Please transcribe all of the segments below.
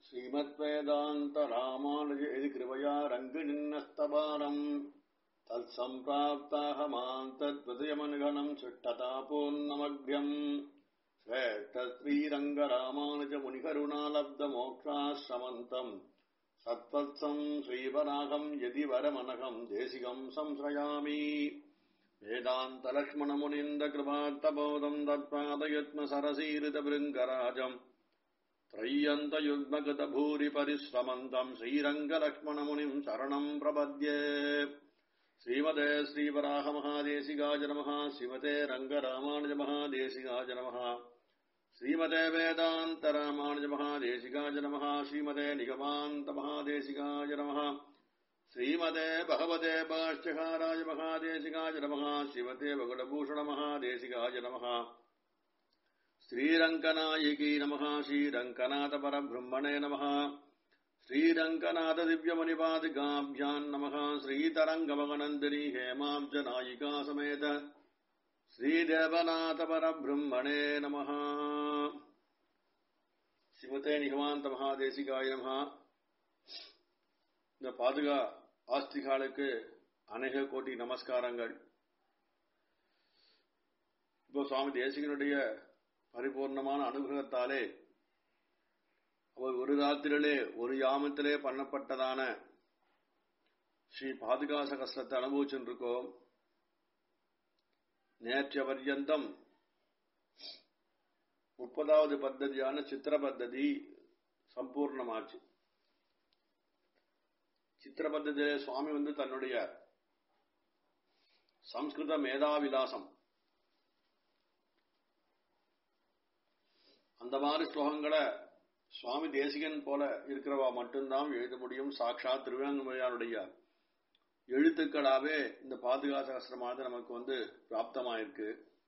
श्रीमद्वेदान्तरामानुज यदि कृपया रङ्गिनिन्नस्तबारम् तत्सम्प्राप्ताहमाम् तद्वदयमनुगणम् शिष्टतापोन्नमभ्यम् श्रेष्ठश्रीरङ्गरामानुजमुनिकरुणालब्धमोक्षाश्रमन्तम् सत्त्वत्सम् श्रीवराहम् यदि वरमनघम् देशिकम् संश्रयामि वेदान्तलक्ष्मणमुनिन्दकृपात्तबोधम् तत्पादयुत्मसरसीरितभृङ्गराजम् त्रय्यन्तयुग्मकृतभूरिपरिश्रमन्तम् श्रीरङ्गलक्ष्मणमुनिम् शरणम् प्रपद्ये श्रीमते श्रीवराहमहादेशिकाय नमः श्रीमते रङ्गरामानुजमहादेशिकाय नमः श्रीमते वेदान्तरामानुजमहादेशिकाय नमः श्रीमते निगमान्तमहादेशिकाय नमः श्रीमते भगवते भाष्यकाराय महादेशिकाय नमः श्रीमते भगवभूषणमहादेशिकाय नमः श्रीरङ्कनायिकी नमः श्रीरङ्कनाथपरब्रह्मणे नमः श्रीरङ्कनाथदिव्यमणिपादिकाभ्याम् नमः श्रीतरङ्गमगनन्दिनी हेमाब्जनायिका समेत श्रीदेवनाथपरब्रह्मणे नमः श्रीमते निगमान्तमहादेशिकाय नमः இந்த பாதுகா ஆஸ்திகாலுக்கு அநேக கோடி நமஸ்காரங்கள் இப்போ சுவாமி தேசிகனுடைய பரிபூர்ணமான அனுகிரகத்தாலே அவர் ஒரு ராத்திரிலே ஒரு யாமத்திலே பண்ணப்பட்டதான ஸ்ரீ பாதுகாச கஷ்டத்தை அனுபவிச்சுருக்கோம் நேற்றைய பர்யந்தம் முப்பதாவது பத்ததியான சித்திர பத்ததி சம்பூர்ணமாச்சு சித்திர பத்ததியிலே சுவாமி வந்து தன்னுடைய சம்ஸ்கிருத மேதாவிலாசம் அந்த மாதிரி ஸ்லோகங்களை சுவாமி தேசிகன் போல இருக்கிறவா மட்டும்தான் எழுத முடியும் சாட்சாத் திருவேங்கமையாருடைய எழுத்துக்களாவே இந்த பாதுகா சாஸ்திரமானது நமக்கு வந்து பிராப்தமாயிருக்கு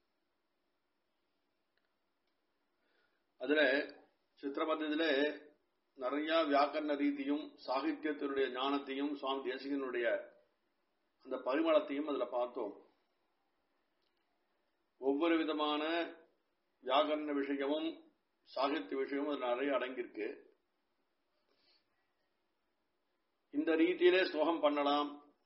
அதுல சித்திரபத்தில நிறைய வியாக்கரண ரீதியும் சாகித்யத்தினுடைய ஞானத்தையும் சுவாமி தேசிகனுடைய அந்த பரிமளத்தையும் அதுல பார்த்தோம் ஒவ்வொரு விதமான வியாகரண விஷயமும் சாகித்ய விஷயமும் அதில் நிறைய அடங்கியிருக்கு இந்த ரீதியிலே ஸ்லோகம் பண்ணலாம்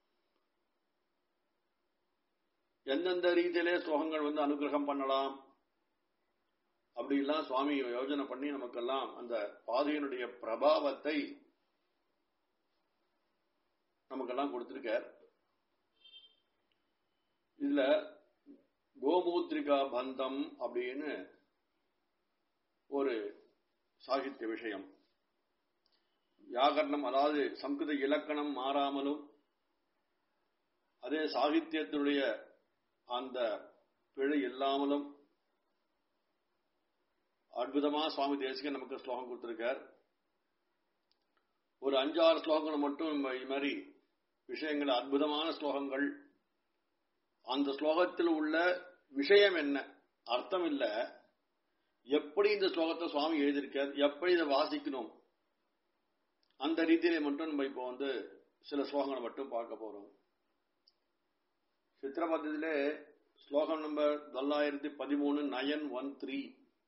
எந்தெந்த ரீதியிலே ஸ்லோகங்கள் வந்து அனுகிரகம் பண்ணலாம் அப்படிலாம் சுவாமி யோஜனை பண்ணி நமக்கெல்லாம் அந்த பாதையினுடைய பிரபாவத்தை நமக்கெல்லாம் கொடுத்திருக்கார் இதுல கோமூத்ரிகா பந்தம் அப்படின்னு ஒரு சாகித்ய விஷயம் வியாகரணம் அதாவது சம்ஸ்கிருத இலக்கணம் மாறாமலும் அதே சாகித்யத்தினுடைய அந்த பிழை இல்லாமலும் அற்புதமா சுவாமி தேசிகன் நமக்கு ஸ்லோகம் கொடுத்திருக்கார் ஒரு அஞ்சாறு ஸ்லோகங்கள் மட்டும் இது மாதிரி விஷயங்கள் அற்புதமான ஸ்லோகங்கள் அந்த ஸ்லோகத்தில் உள்ள விஷயம் என்ன அர்த்தம் இல்ல எப்படி இந்த ஸ்லோகத்தை சுவாமி எழுதியிருக்கார் எப்படி இதை வாசிக்கணும் அந்த ரீதியில மட்டும் நம்ம இப்போ வந்து சில ஸ்லோகங்களை மட்டும் பார்க்க போறோம் சித்திரபத்திலே ஸ்லோகம் நம்பர் தொள்ளாயிரத்தி பதிமூணு நயன் ஒன் த்ரீ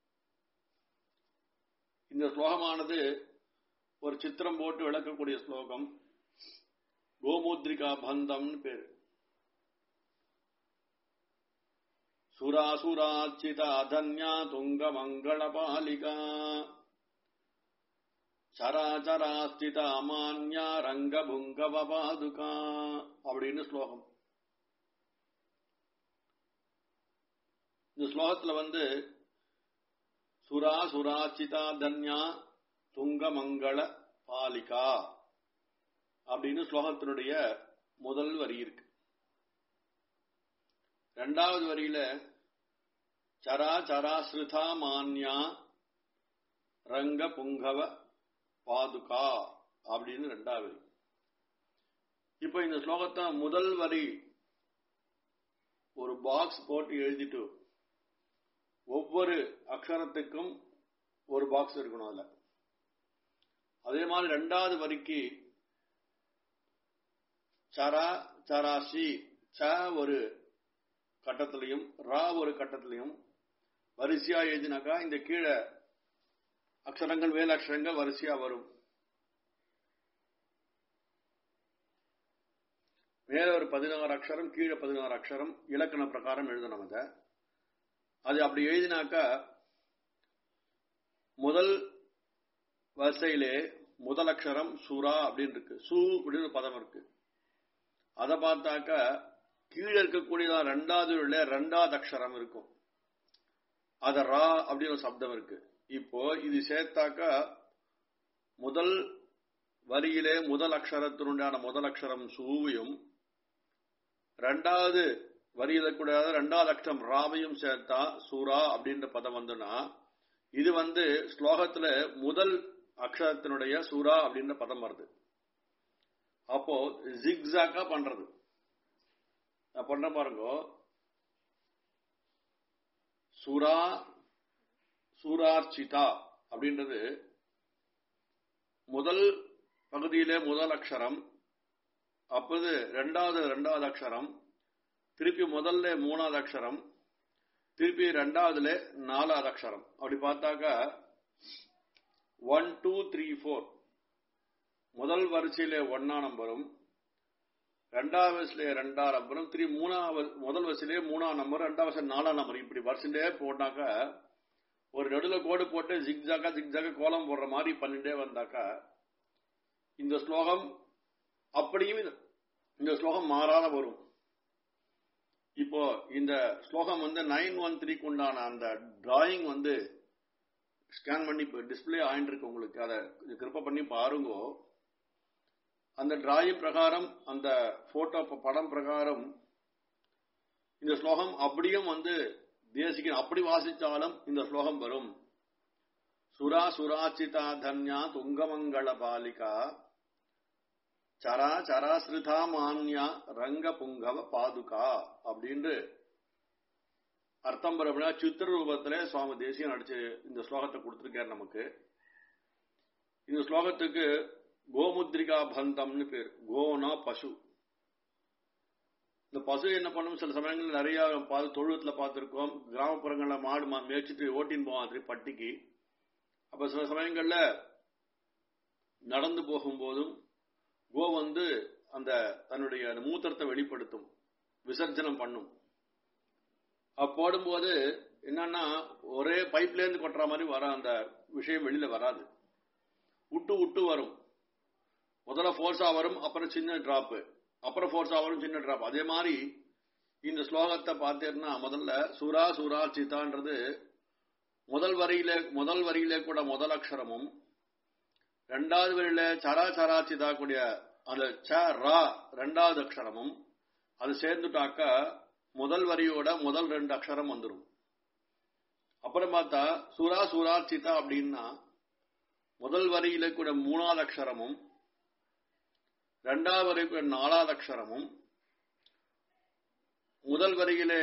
இந்த ஸ்லோகமானது ஒரு சித்திரம் போட்டு விளக்கக்கூடிய ஸ்லோகம் கோமுத்ரிகா பந்தம்னு பேரு சுராசுராச்சிதா தன்யா துங்க மங்கள பாலிகா சராச்சராஸ்திதா மான்யா ரங்கபுங்கவ பாதுகா அப்படின்னு ஸ்லோகம் இந்த ஸ்லோகத்துல வந்து சுரா சுராச்சிதா தன்யா துங்கமங்கள பாலிகா அப்படின்னு ஸ்லோகத்தினுடைய முதல் வரி இருக்கு ரெண்டாவது வரியில சரா சராஸ்ருதா மான்யா ரங்க புங்கவ பாதுகா அப்படின்னு ரெண்டாவது இப்ப இந்த ஸ்லோகத்தை முதல் வரி ஒரு பாக்ஸ் போட்டு எழுதிட்டு ஒவ்வொரு அக்ஷரத்துக்கும் ஒரு பாக்ஸ் இருக்கணும் அதுல அதே மாதிரி ரெண்டாவது வரிக்கு சரா சராசி ச ஒரு கட்டத்திலையும் ரா ஒரு கட்டத்திலையும் வரிசையா எழுதினாக்கா இந்த கீழே அக்ஷரங்கள் மேல் அக்ஷரங்கள் வரிசையா வரும் மேல ஒரு பதினாறு அக்ஷரம் கீழே பதினாறு அக்ஷரம் இலக்கண பிரகாரம் எழுதணும் அதை அது அப்படி எழுதினாக்கா முதல் வரிசையிலே முதல் அக்ஷரம் சுரா அப்படின்னு இருக்கு சு அப்படின்னு பதம் இருக்கு அதை பார்த்தாக்கா கீழே இருக்கக்கூடியதான் ரெண்டாவது உள்ள ரெண்டாவது அக்ஷரம் இருக்கும் அத ரா அப்படின்னு ஒரு சப்தம் இருக்கு இப்போ இது சேர்த்தாக்கா முதல் வரியிலே முதல் அக்ஷரத்தினுண்டான முதல் அக்ஷரம் சூவையும் ரெண்டாவது வரியில கூட ரெண்டாவது அக்ஷரம் ராவையும் சேர்த்தா சூரா அப்படின்ற பதம் வந்துன்னா இது வந்து ஸ்லோகத்துல முதல் அக்ஷரத்தினுடைய சூரா அப்படின்ற பதம் வருது அப்போ ஜிக்ஸாக்கா பண்றது நான் பண்ண பாருங்க சூரா சூரார்ச்சிதா அப்படின்றது முதல் பகுதியிலே முதல் அக்ஷரம் அப்போது ரெண்டாவது ரெண்டாவது அக்ஷரம் திருப்பி முதல்ல மூணாவது அக்ஷரம் திருப்பி ரெண்டாவதுல நாலாவது அக்ஷரம் அப்படி பார்த்தாக்கா ஒன் டூ த்ரீ ஃபோர் முதல் வரிசையில ஒன்னா நம்பரும் ரெண்டாவது வரிசையில ரெண்டாம் நம்பரும் திருப்பி மூணாவது முதல் வரிசையிலே மூணாம் நம்பர் ரெண்டாவது வரிசை நாலாம் நம்பர் இப்படி வரிசையிலே போட்டாக்கா ஒரு நடுவில் கோடு போட்டு ஜிக்ஜாக்கா ஜிக்ஜாக்கா கோலம் போடுற மாதிரி பண்ணிட்டே வந்தாக்கா இந்த ஸ்லோகம் அப்படியும் இந்த ஸ்லோகம் மாறாத வரும் இப்போ இந்த ஸ்லோகம் வந்து நைன் ஒன் த்ரீக்கு உண்டான அந்த டிராயிங் வந்து ஸ்கேன் பண்ணி டிஸ்பிளே ஆயிட்டு இருக்கு உங்களுக்கு அதை கிருப்ப பண்ணி பாருங்க அந்த டிராயிங் பிரகாரம் அந்த போட்டோ படம் பிரகாரம் இந்த ஸ்லோகம் அப்படியும் வந்து தேசிக அப்படி வாசிச்சாலும் இந்த ஸ்லோகம் வரும் சுரா சுராச்சிதா தன்யா துங்கமங்கள பாலிகா சரா சராசிரிதா மான்யா ரங்க புங்கவ பாதுகா அப்படின்னு அர்த்தம் அப்படின்னா சித்திர ரூபத்துல சுவாமி தேசியம் நடிச்சு இந்த ஸ்லோகத்தை கொடுத்திருக்காரு நமக்கு இந்த ஸ்லோகத்துக்கு கோமுத்ரிகா பந்தம்னு பேர் கோனா பசு இந்த பசு என்ன பண்ணும் சில சமயங்கள்ல நிறைய பார்த்து தொழுவத்துல பார்த்துருக்கோம் கிராமப்புறங்கள்ல மாடு மேய்ச்சிட்டு ஓட்டின்னு போவோம் அது பட்டிக்கு அப்ப சில சமயங்கள்ல நடந்து போகும்போதும் கோ வந்து அந்த தன்னுடைய அந்த மூத்திரத்தை வெளிப்படுத்தும் விசர்ஜனம் பண்ணும் போடும்போது என்னன்னா ஒரே பைப்ல இருந்து கொட்டுற மாதிரி வர அந்த விஷயம் வெளியில வராது விட்டு விட்டு வரும் முதல்ல ஃபோர்ஸா வரும் அப்புறம் சின்ன டிராப் அப்புறம் ஃபோர்ஸா வரும் சின்ன டிராப் அதே மாதிரி இந்த ஸ்லோகத்தை பார்த்தீங்கன்னா முதல்ல சூரா சூரா சித்தான்றது முதல் வரியில முதல் வரியில கூட முதல் அக்ஷரமும் ரெண்டாவது வரியில சரா சரா சிதா கூடிய அந்த ச ரா ரெண்டாவது அக்ஷரமும் அது சேர்ந்துட்டாக்கா முதல் வரியோட முதல் ரெண்டு அக்ஷரம் வந்துடும் அப்புறம் பார்த்தா சூரா சூரா சிதா அப்படின்னா முதல் வரியில கூட மூணாவது அக்ஷரமும் ரெண்டாவது வரை கூட நாலாவது அக்ஷரமும் முதல் வரியிலே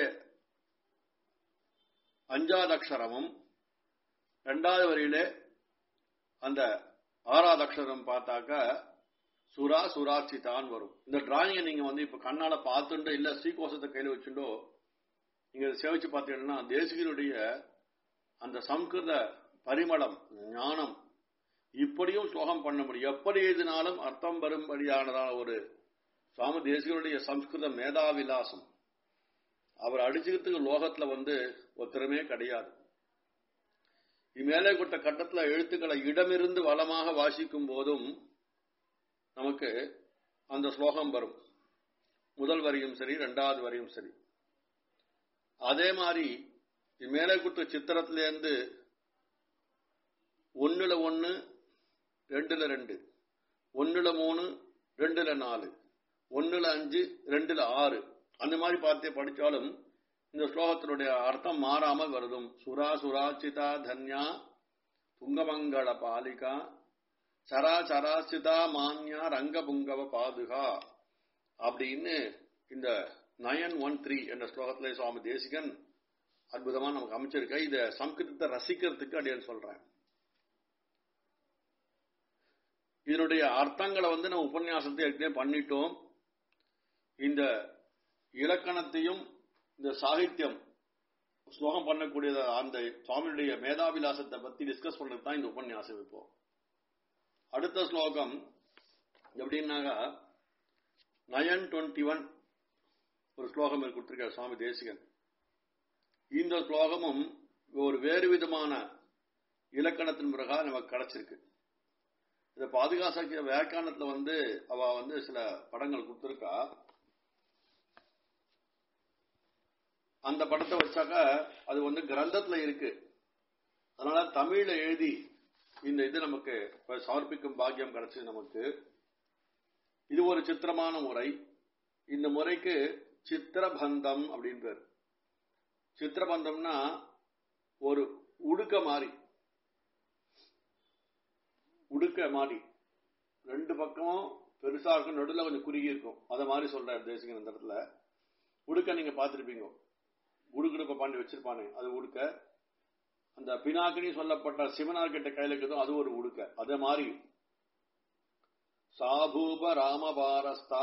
அஞ்சாவது அக்ஷரமும் ரெண்டாவது வரியிலே அந்த ஆறாவது அக்ஷரம் பார்த்தாக்கா சுரா சுராச்சிதான் வரும் இந்த டிராயிங்கை நீங்க வந்து இப்ப கண்ணால பார்த்துட்டோ இல்ல ஸ்ரீகோஷத்தை கையில வச்சுட்டோ நீங்க சேவிச்சு பார்த்தீங்கன்னா தேசிகனுடைய அந்த சம்ஸ்கிருத பரிமளம் ஞானம் இப்படியும் ஸ்லோகம் பண்ண முடியும் எப்படி எழுதினாலும் அர்த்தம் வரும்படியானதான ஒரு சுவாமி தேசிகனுடைய சம்ஸ்கிருத மேதாவிலாசம் அவர் அடிச்சுக்கிறதுக்கு லோகத்துல வந்து ஒருத்தரமே கிடையாது இம்மேலே கொடுத்த கட்டத்துல எழுத்துக்களை இடமிருந்து வளமாக வாசிக்கும் போதும் நமக்கு அந்த ஸ்லோகம் வரும் முதல் வரியும் சரி ரெண்டாவது வரியும் சரி அதே மாதிரி மேலே கொடுத்த சித்திரத்திலேருந்து ஒன்னுல ஒன்னு ரெண்டுல ரெண்டு ஒன்னுல மூணு ரெண்டுல நாலு ஒன்னுல அஞ்சு ரெண்டுல ஆறு அந்த மாதிரி பார்த்தே படிச்சாலும் இந்த ஸ்லோகத்தினுடைய அர்த்தம் மாறாம வருதும் சுரா சுராச்சிதா தன்யா துங்கமங்கள பாலிகா சரா சராசிதா மான்யா ரங்க புங்கவ பாதுகா அப்படின்னு இந்த நயன் ஒன் த்ரீ என்ற ஸ்லோகத்திலே சுவாமி தேசிகன் அற்புதமா நமக்கு அமைச்சிருக்க இத சம்ஸ்கிருதத்தை ரசிக்கிறதுக்கு அப்படின்னு சொல்றேன் இதனுடைய அர்த்தங்களை வந்து நம்ம உபன்யாசத்தை ஏற்கனவே பண்ணிட்டோம் இந்த இலக்கணத்தையும் இந்த சாகித்யம் ஸ்லோகம் பண்ணக்கூடிய அந்த சுவாமியுடைய மேதாவிலாசத்தை பத்தி டிஸ்கஸ் பண்றது தான் இந்த உபன்யாசம் இப்போ அடுத்த ஸ்லோகம் எப்படின்னாக்கா நயன் டுவெண்ட்டி ஒன் ஒரு ஸ்லோகம் கொடுத்திருக்கார் சுவாமி தேசிகன் இந்த ஸ்லோகமும் ஒரு வேறு விதமான இலக்கணத்தின் பிறகா நமக்கு கிடைச்சிருக்கு இதை பாதுகாசாக்கிய வியாக்கியானத்துல வந்து அவ வந்து சில படங்கள் கொடுத்திருக்கா அந்த படத்தை வச்சாக்கா அது வந்து கிரந்தத்துல இருக்கு அதனால தமிழ்ல எழுதி இந்த இது நமக்கு இப்ப சமர்ப்பிக்கும் பாக்கியம் கிடைச்சது நமக்கு இது ஒரு சித்திரமான முறை இந்த முறைக்கு சித்திரபந்தம் அப்படின்னு பேர் சித்திரபந்தம்னா ஒரு உடுக்க மாதிரி உடுக்க மாதிரி ரெண்டு பக்கமும் பெருசா இருக்கும் நடுவில் கொஞ்சம் குறுகி இருக்கும் அதை மாதிரி சொல்றாரு தேசிகன் இந்த இடத்துல உடுக்க நீங்க பார்த்திருப்பீங்க உடுக்குடுப்ப பாண்டி வச்சிருப்பானே அது உடுக்க அந்த பினாக்கினி சொல்லப்பட்ட சிவனார்கிட்ட கையில இருக்குதோ அது ஒரு உடுக்க அதே மாதிரி சாபூப ராமபாரஸ்தா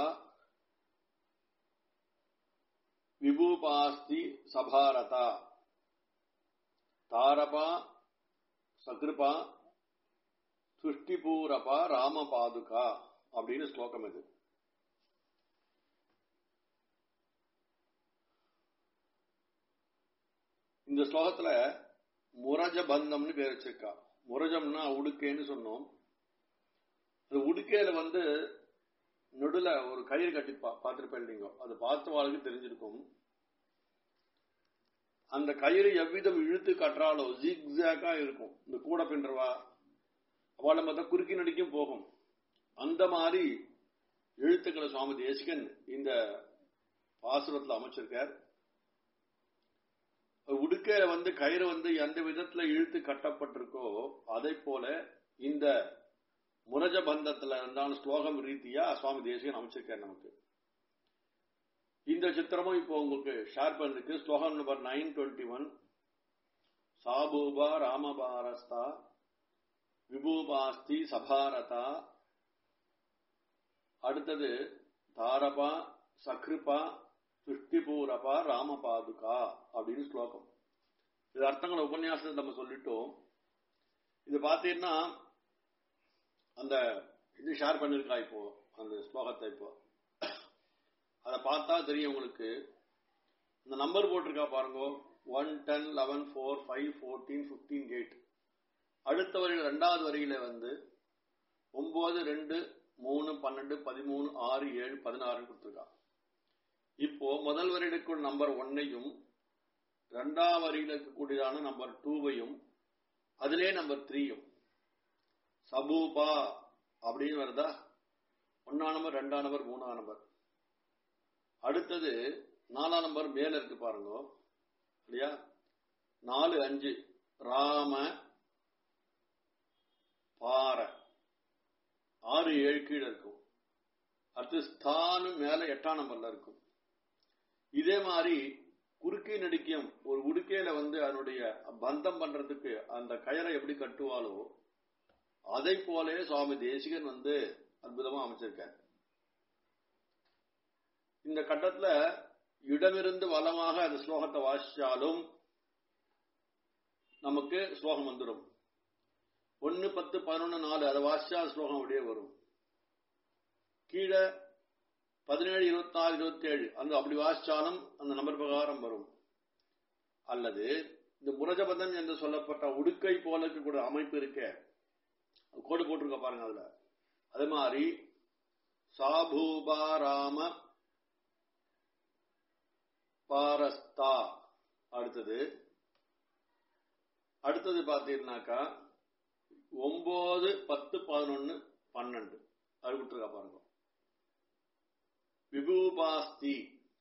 விபூபாஸ்தி சபாரதா தாரபா சகிருபா துஷ்டிபூரபா ராமபாதுகா அப்படின்னு ஸ்லோகம் இது இந்த ஸ்லோகத்துல முரஜ பந்தம்னு பேர் வச்சிருக்கா முரஜம்னா உடுக்கைன்னு சொன்னோம் அது உடுக்கையில வந்து நடுல ஒரு கயிறு கட்டி பார்த்திருப்பேன் நீங்க அது பார்த்தவாளுக்கு தெரிஞ்சிருக்கும் அந்த கயிறு எவ்விதம் இழுத்து கட்டுறாலோ ஜிக்ஸாக்கா இருக்கும் இந்த கூட பின்றவா அவளை பார்த்தா குறுக்கி நடிக்கும் போகும் அந்த மாதிரி எழுத்துக்களை சுவாமி தேசிகன் இந்த பாசுரத்தில் அமைச்சிருக்கார் உடுக்கையில வந்து கயிறு வந்து எந்த விதத்துல இழுத்து கட்டப்பட்டிருக்கோ அதை போல இந்த முரஜ பந்தத்துல இருந்தாலும் ஸ்லோகம் ரீதியா சுவாமி தேசிகன் அமைச்சிருக்கார் நமக்கு இந்த சித்திரமும் இப்போ உங்களுக்கு ஷேர் பண்ணிருக்கு ஸ்லோகம் நம்பர் நைன் டுவெண்ட்டி ஒன் சாபூபா ராமபாரஸ்தா விபூபாஸ்தி சபாரதா அடுத்தது தாரபா சக்ருபா துஷ்டிபூரபா ராமபாதுகா அப்படின்னு ஸ்லோகம் இது அர்த்தங்களை உபன்யாசத்தை நம்ம சொல்லிட்டோம் இது பார்த்தீங்கன்னா அந்த இது ஷேர் பண்ணிருக்கா இப்போ அந்த ஸ்லோகத்தை இப்போ அதை பார்த்தா தெரியும் உங்களுக்கு இந்த நம்பர் போட்டிருக்கா பாருங்க one ten eleven four five fourteen fifteen eight அடுத்த வரையில் ரெண்டாவது வரியில வந்து ஒன்பது ரெண்டு மூணு பன்னெண்டு பதிமூணு ஆறு ஏழு பதினாறுன்னு கொடுத்துருக்கா இப்போ முதல் வரியிலுக்குள் நம்பர் ஒன்னையும் ரெண்டாம் வரியில் இருக்கக்கூடியதான நம்பர் டூவையும் அதிலே நம்பர் த்ரீயும் சபூபா அப்படின்னு வருதா ஒன்னாம் நம்பர் ரெண்டாம் நம்பர் மூணாம் நம்பர் அடுத்தது நாலாம் நம்பர் மேல இருக்கு பாருங்க இல்லையா நாலு அஞ்சு ராம பார ஆறு ஏழு கீழே இருக்கும் அடுத்து ஸ்தானு மேல எட்டாம் நம்பர்ல இருக்கும் இதே மாதிரி குறுக்கை நடிக்கும் ஒரு உடுக்கையில வந்து அதனுடைய பந்தம் பண்றதுக்கு அந்த கயரை எப்படி கட்டுவாலோ அதை போலே சுவாமி தேசிகன் வந்து அற்புதமா அமைச்சிருக்கார் இந்த கட்டத்துல இடமிருந்து வளமாக அந்த ஸ்லோகத்தை வாசிச்சாலும் நமக்கு ஸ்லோகம் வந்துடும் ஒன்னு பத்து பதினொன்னு நாலு அதை வாசிச்சா ஸ்லோகம் அப்படியே வரும் கீழே பதினேழு இருபத்தி ஆறு இருபத்தி ஏழு அந்த அப்படி வாசிச்சாலும் அந்த நம்பர் பிரகாரம் வரும் அல்லது இந்த முரஜபதம் என்று சொல்லப்பட்ட உடுக்கை போல இருக்கக்கூடிய அமைப்பு இருக்க கோடு போட்டிருக்க பாருங்க அதுல அதே மாதிரி சாபூபாராம பாரஸ்தா அடுத்தது அடுத்தது பார்த்தீங்கன்னாக்கா ஒன்பது பத்து பதினொன்னு பன்னெண்டு அது விட்டுருக்கா பாருங்க விபூபாஸ்தி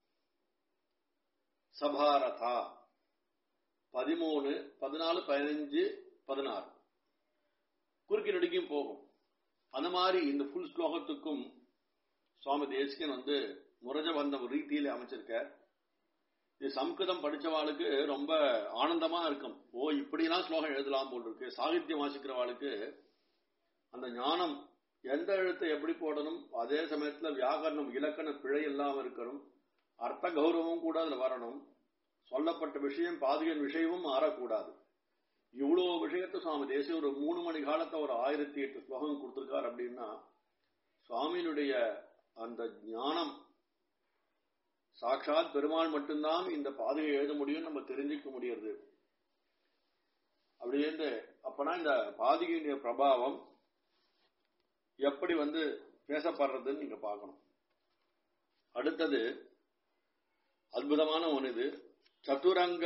சபாரதா பதிமூணு பதினாலு பதினஞ்சு பதினாறு குறுக்கி நடுக்கியும் போகும் அந்த மாதிரி இந்த ஃபுல் ஸ்லோகத்துக்கும் சுவாமி தேசிகன் வந்து முரஜபந்தம் ரீதியில அமைச்சிருக்கார் இது சம்ஸ்கிருதம் படிச்சவாளுக்கு ரொம்ப ஆனந்தமா இருக்கும் ஓ இப்படிலாம் ஸ்லோகம் எழுதலாம் போல் இருக்கு சாகித்யம் வாசிக்கிறவாளுக்கு அந்த ஞானம் எந்த எழுத்தை எப்படி போடணும் அதே சமயத்துல வியாகரணம் இலக்கண பிழை இல்லாம இருக்கணும் அர்த்த கௌரவமும் கூட அதுல வரணும் சொல்லப்பட்ட விஷயம் பாதிகன் விஷயமும் மாறக்கூடாது இவ்வளவு விஷயத்த சுவாமி தேசிய ஒரு மூணு மணி காலத்தை ஒரு ஆயிரத்தி எட்டு ஸ்லோகம் கொடுத்திருக்கார் அப்படின்னா சுவாமியினுடைய அந்த ஞானம் சாட்சாத் பெருமாள் மட்டும்தான் இந்த பாதையை எழுத முடியும் நம்ம தெரிஞ்சுக்க முடியறது அப்படி இருந்து அப்பனா இந்த பாதிகையுடைய பிரபாவம் எப்படி வந்து பேசப்படுறதுன்னு நீங்க பார்க்கணும் அடுத்தது அற்புதமான ஒன்று இது சதுரங்க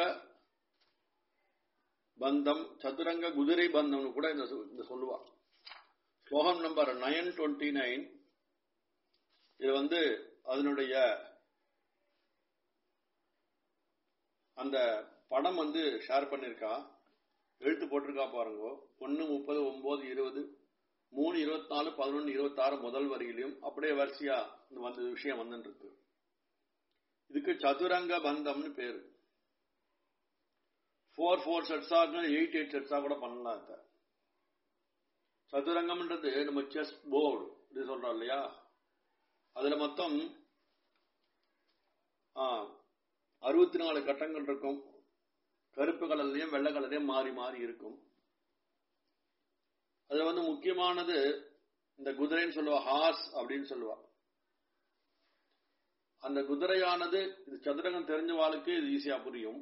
பந்தம் சதுரங்க குதிரை பந்தம்னு கூட இந்த சொ- இந்த சொல்லுவா ஸ்லோகம் நம்பர் நயன் டுவெண்ட்டி நைன் இது வந்து அதனுடைய அந்த படம் வந்து ஷேர் பண்ணிருக்கா எழுத்து போட்டிருக்கா பாருங்க ஒன்னு முப்பது ஒன்பது இருபது மூணு இருபத்தி நாலு பதினொன்று இருபத்தாறு முதல் வரியிலையும் அப்படியே வரிசையா இந்த வந்து விஷயம் வந்துட்டு இருக்கு இதுக்கு சதுரங்க பந்தம்னு பேரு ஃபோர் ஃபோர் செட்ஸா எயிட் எயிட் செட்ஸா கூட பண்ணலாம் இத சதுரங்கம்ன்றது நம்ம செஸ் போர்டு இது சொல்றோம் இல்லையா அதுல மொத்தம் அறுபத்தி நாலு கட்டங்கள் இருக்கும் கருப்பு கலர்லயும் வெள்ளை கலர்லயும் மாறி மாறி இருக்கும் அதுல வந்து முக்கியமானது இந்த குதிரைன்னு சொல்லுவா ஹார்ஸ் அப்படின்னு சொல்லுவா அந்த குதிரையானது இது சதுரங்கம் தெரிஞ்ச வாழ்க்கை இது ஈஸியா புரியும்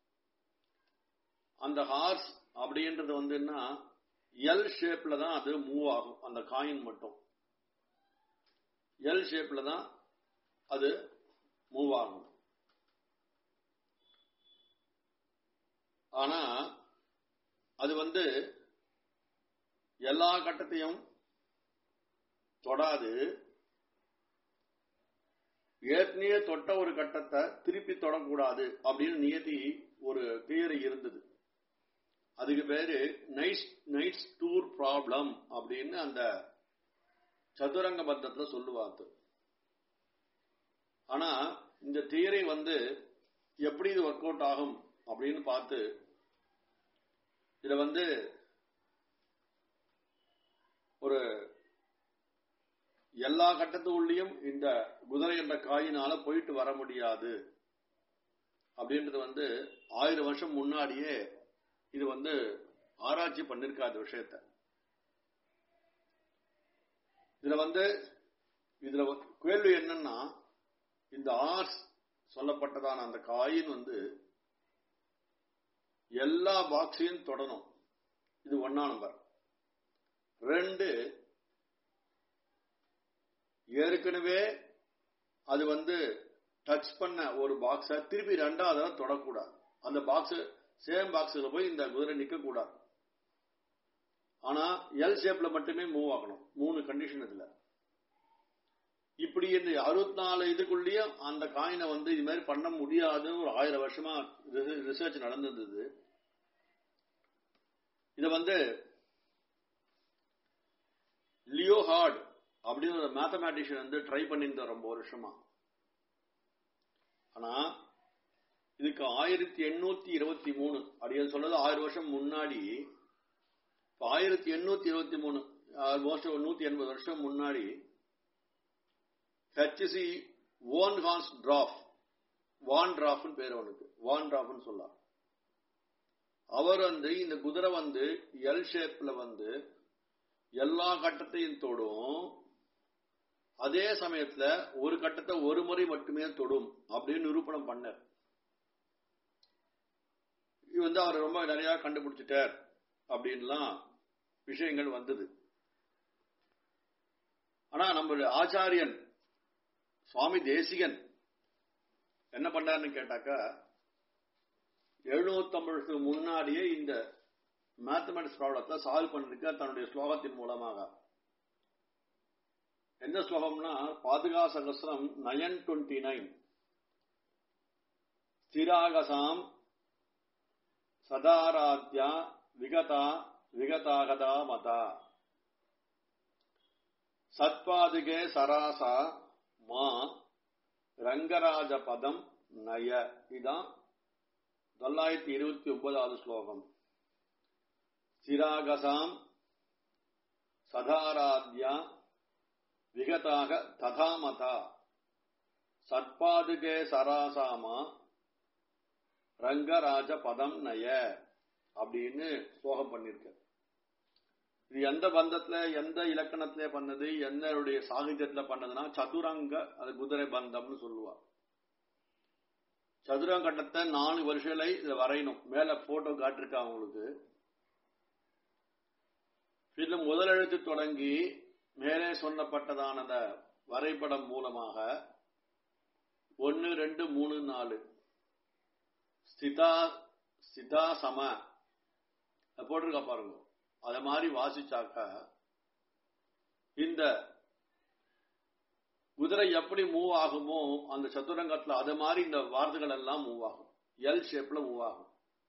அந்த ஹார்ஸ் அப்படின்றது வந்துன்னா எல் ஷேப்ல தான் அது மூவ் ஆகும் அந்த காயின் மட்டும் எல் ஷேப்ல தான் அது மூவ் ஆகும் ஆனா அது வந்து எல்லா கட்டத்தையும் தொடாது ஏற்கனவே தொட்ட ஒரு கட்டத்தை திருப்பி தொடக்கூடாது அப்படின்னு நியதி ஒரு தியரி இருந்தது அதுக்கு பேரு நைஸ் நைட்ஸ் டூர் ப்ராப்ளம் அப்படின்னு அந்த சதுரங்க பத்தத்துல சொல்லுவாங்க ஆனா இந்த தியரி வந்து எப்படி இது ஒர்க் அவுட் ஆகும் அப்படின்னு பார்த்து இதுல வந்து ஒரு எல்லா கட்டத்துக்குள்ளேயும் இந்த குதிரை என்ற காயினால போயிட்டு வர முடியாது அப்படின்றது வந்து ஆயிரம் வருஷம் முன்னாடியே இது வந்து ஆராய்ச்சி பண்ணிருக்காத விஷயத்த இதுல வந்து இதுல கேள்வி என்னன்னா இந்த ஆர்ஸ் சொல்லப்பட்டதான அந்த காயின் வந்து எல்லா பாக்ஸையும் தொடணும் இது ஒன்னா நம்பர் ரெண்டு ஏற்கனவே அது வந்து டச் பண்ண ஒரு பாக்ஸ திருப்பி ரெண்டாவது தடவை தொடக்கூடாது அந்த பாக்ஸ் சேம் பாக்ஸ்ல போய் இந்த குதிரை நிக்க கூடாது ஆனா எல் ஷேப்ல மட்டுமே மூவ் ஆகணும் மூணு கண்டிஷன் இதுல இப்படி இந்த அறுபத்தி நாலு இதுக்குள்ளேயும் அந்த காயினை வந்து இது மாதிரி பண்ண முடியாது ஒரு ஆயிரம் வருஷமா ரிசர்ச் நடந்திருந்தது இத வந்து லியோ ஹார்ட் அப்படின்னு ஒரு மேத்தமேட்டிஷியன் வந்து ட்ரை பண்ணியிருந்தார் ரொம்ப வருஷமா ஆனா இதுக்கு ஆயிரத்தி எண்ணூத்தி இருபத்தி மூணு அப்படின்னு சொன்னது ஆயிரம் வருஷம் முன்னாடி இப்ப ஆயிரத்தி எண்ணூத்தி இருபத்தி மூணு ஆல்மோஸ்ட் ஒரு நூத்தி எண்பது வருஷம் முன்னாடி ஹெச்சி ஓன் ஹான்ஸ் டிராஃப் வான் டிராஃப்னு பேர் அவனுக்கு வான் டிராஃப்னு சொல்லலாம் அவர் வந்து இந்த குதிரை வந்து எல் ஷேப்ல வந்து எல்லா கட்டத்தையும் தொடும் அதே சமயத்துல ஒரு கட்டத்தை ஒரு முறை மட்டுமே தொடும் அப்படின்னு நிரூபணம் பண்ணார் இது வந்து அவர் ரொம்ப நிறைய கண்டுபிடிச்சிட்டார் அப்படின்லாம் விஷயங்கள் வந்தது ஆனா நம்மளுடைய ஆச்சாரியன் சுவாமி தேசிகன் என்ன பண்ணாருன்னு கேட்டாக்கா எழுநூத்தி ஐம்பதுக்கு முன்னாடியே இந்த மேத்தமெட்டிக்ஸ் ப்ராப்ளத்தை சால்வ் பண்ணிருக்க தன்னுடைய ஸ்லோகத்தின் மூலமாக எந்த ஸ்லோகம்னா பாதுகா சகசிரம் நயன் டுவெண்ட்டி நைன் ஸ்திராகசாம் சதாராத்யா விகதா விகதாகதா மதா சத்பாதுகே சராசா மா ரங்கராஜ பதம் நய இதான் தொள்ளாயிரத்தி இருபத்தி ஒன்பதாவது ஸ்லோகம் ஸ்திராகசாம் சதாராத்யா விகதாக ததாமதா சத்பாதுகே சராசாமா ரங்கராஜ பதம் நய அப்படின்னு ஸ்லோகம் பண்ணிருக்க இது எந்த பந்தத்துல எந்த இலக்கணத்துல பண்ணது என்னுடைய சாகித்யத்துல பண்ணதுன்னா சதுரங்க அது குதிரை பந்தம்னு சொல்லுவா சதுரங்கட்டத்தை நாலு வருஷங்களை இதை வரையணும் மேல போட்டோ காட்டிருக்கா உங்களுக்கு இதுல முதலெழுத்து தொடங்கி மேலே சொன்னப்பட்டதான அந்த வரைபடம் மூலமாக ஒன்னு ரெண்டு மூணு நாலு ஸ்திதா ஸ்திதா சம அது போட்டிருக்கா பாருங்க அத மாதிரி வாசிச்சாக்கா இந்த குதிரை எப்படி மூவ் ஆகுமோ அந்த சதுரங்கத்துல அது மாதிரி இந்த வார்த்தைகள் எல்லாம் மூவ் ஆகும் எல் ஷேப்ல மூவ் ஆகும்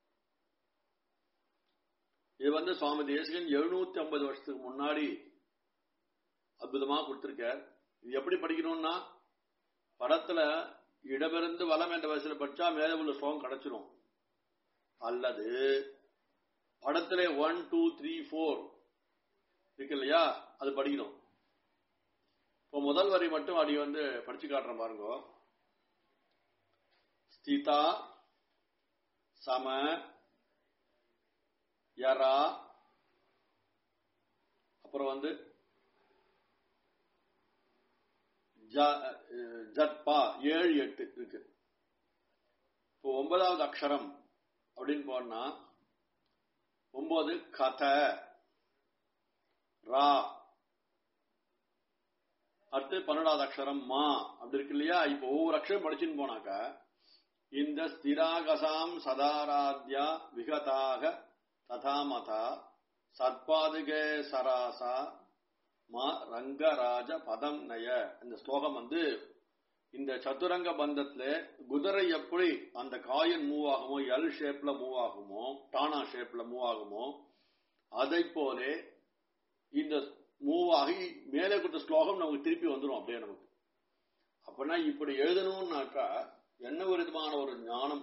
இது வந்து சுவாமி தேசிகன் எழுநூத்தி ஐம்பது வருஷத்துக்கு முன்னாடி அற்புதமா கொடுத்திருக்கார் இது எப்படி படிக்கணும்னா படத்துல இடமிருந்து வலம் என்ற வயசுல படிச்சா மேல உள்ள ஸ்லோகம் கிடைச்சிரும் அல்லது படத்துல ஒன் டூ த்ரீ ஃபோர் இருக்கு இல்லையா அது படிக்கணும் இப்போ முதல் வரி மட்டும் அடி வந்து படிச்சு காட்டுறேன் பாருங்க ஸ்திதா சம யரா அப்புறம் வந்து ஜத்பா ஏழு எட்டு இருக்கு இப்போ ஒன்பதாவது அக்ஷரம் அப்படின்னு போனா ஒன்பது கத ரா அடுத்து பன்னெண்டாவது அக்ஷரம் மா அப்படி இருக்கு இல்லையா இப்போ ஒவ்வொரு அக்ஷரம் படிச்சுன்னு போனாக்கா இந்த ஸ்திராகசாம் சதாராத்யா விகதாக ததாமதா சத்பாதுகே சராசா மா ரங்கராஜ பதம் நய இந்த ஸ்லோகம் வந்து இந்த சதுரங்க பந்தத்துல குதிரை எப்படி அந்த காயின் மூவ் ஆகுமோ எல் ஷேப்ல மூவ் ஆகுமோ டானா ஷேப்ல மூவ் ஆகுமோ அதை போலே இந்த மூவ் ஆகி மேலே கொடுத்த ஸ்லோகம் நமக்கு திருப்பி வந்துடும் அப்படியே நமக்கு அப்படின்னா இப்படி எழுதணும்னாக்கா என்ன ஒரு விதமான ஒரு ஞானம்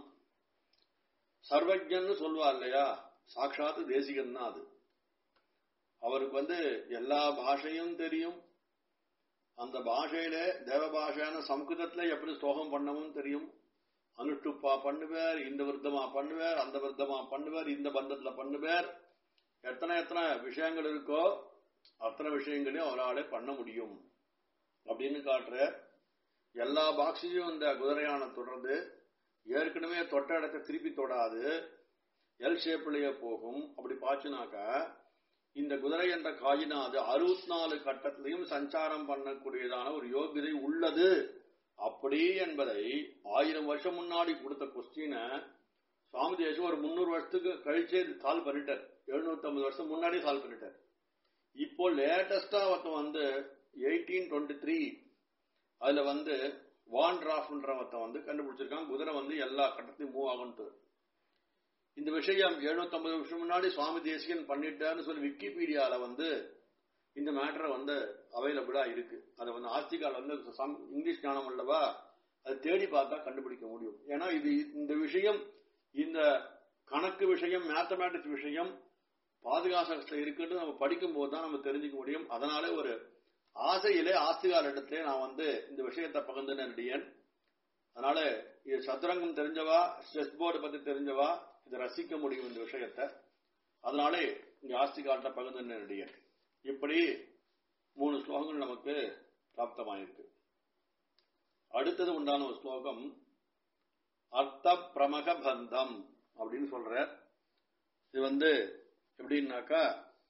சர்வஜன்னு சொல்வா இல்லையா சாட்சாத்து தேசிகன் தான் அது அவருக்கு வந்து எல்லா பாஷையும் தெரியும் அந்த பாஷையில தேவ பாஷையான சம்ஸ்கிருதத்துல எப்படி ஸ்லோகம் பண்ணவும் தெரியும் அனுஷ்டுப்பா பண்ணுவார் இந்த விருத்தமா பண்ணுவார் அந்த விருத்தமா பண்ணுவார் இந்த பந்தத்துல பண்ணுவார் எத்தனை எத்தனை விஷயங்கள் இருக்கோ அத்தனை விஷயங்களையும் அவராலே பண்ண முடியும் அப்படின்னு காட்டுற எல்லா பாக்ஸையும் இந்த குதிரையான தொடர்ந்து ஏற்கனவே தொட்ட இடத்தை திருப்பி தொடாது எல் ஷேப்லயே போகும் அப்படி பாச்சுனாக்கா இந்த குதிரை என்ற காயினா அது அறுபத்தி நாலு கட்டத்திலையும் சஞ்சாரம் பண்ணக்கூடியதான ஒரு யோகிதை உள்ளது அப்படி என்பதை ஆயிரம் வருஷம் முன்னாடி கொடுத்த கொஸ்டினை சுவாமி தேசம் ஒரு முன்னூறு வருஷத்துக்கு கழிச்சே சால்வ் பண்ணிட்டார் எழுநூத்தி ஐம்பது வருஷம் முன்னாடி சால்வ் பண்ணிட்டார் இப்போ லேட்டஸ்டா ஒருத்தன் வந்து எயிட்டீன் டுவெண்ட்டி த்ரீ அதுல வந்து வான் டிராஃப்ன்ற ஒருத்தன் வந்து கண்டுபிடிச்சிருக்கான் குதிரை வந்து எல்லா கட்டத்தையும் மூவ் ஆகும்ட்டு இந்த விஷயம் எழுநூத்தி ஐம்பது வருஷம் முன்னாடி சுவாமி தேசிகன் பண்ணிட்டான்னு சொல்லி விக்கிபீடியால வந்து இந்த மேட்டரை வந்து அவைலபிளா இருக்கு அதை வந்து ஆஸ்திகால் வந்து இங்கிலீஷ் ஞானம் அல்லவா அதை தேடி பார்த்தா கண்டுபிடிக்க முடியும் ஏன்னா இது இந்த விஷயம் இந்த கணக்கு விஷயம் மேத்தமேட்டிக்ஸ் விஷயம் பாதுகாசத்துல இருக்குன்னு நம்ம படிக்கும் போது தான் நம்ம தெரிஞ்சுக்க முடியும் அதனாலே ஒரு ஆசையிலே ஆஸ்திகால் இடத்திலே நான் வந்து இந்த விஷயத்தை பகிர்ந்து நடிகன் அதனால இது சதுரங்கம் தெரிஞ்சவா செஸ் போர்டு பத்தி தெரிஞ்சவா இதை ரசிக்க முடியும் இந்த விஷயத்தை அதனாலே இங்க ஆஸ்திகால்ட்ட பகிர்ந்து நடிகன் இப்படி மூணு ஸ்லோகங்கள் நமக்கு பிராப்தமாயிருக்கு அடுத்தது உண்டான ஒரு ஸ்லோகம் அர்த்த பிரமக பந்தம் அப்படின்னு சொல்ற இது வந்து எப்படின்னாக்கா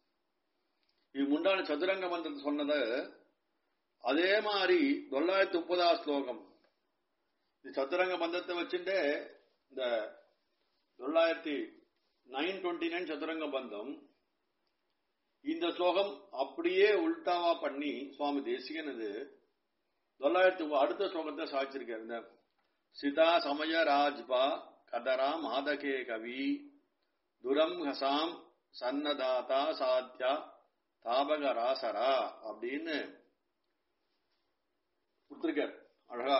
இது முண்டான சதுரங்க பந்தத்தை சொன்னது அதே மாதிரி தொள்ளாயிரத்தி முப்பதாவது ஸ்லோகம் இது சதுரங்க பந்தத்தை வச்சுட்டு இந்த தொள்ளாயிரத்தி நைன் டுவெண்ட்டி நைன் சதுரங்க பந்தம் இந்த ஸ்லோகம் அப்படியே உல்டாவா பண்ணி சுவாமி தேசிகன் இது தொள்ளாயிரத்தி அடுத்த ஸ்லோகத்தை சாதிச்சிருக்காரு இந்த சிதா சமய ராஜ்பா கதரா மாதகே கவி துரம் ஹசாம் சன்னதாதா சாத்தியா தாபக ராசரா அப்படின்னு கொடுத்திருக்கார் அழகா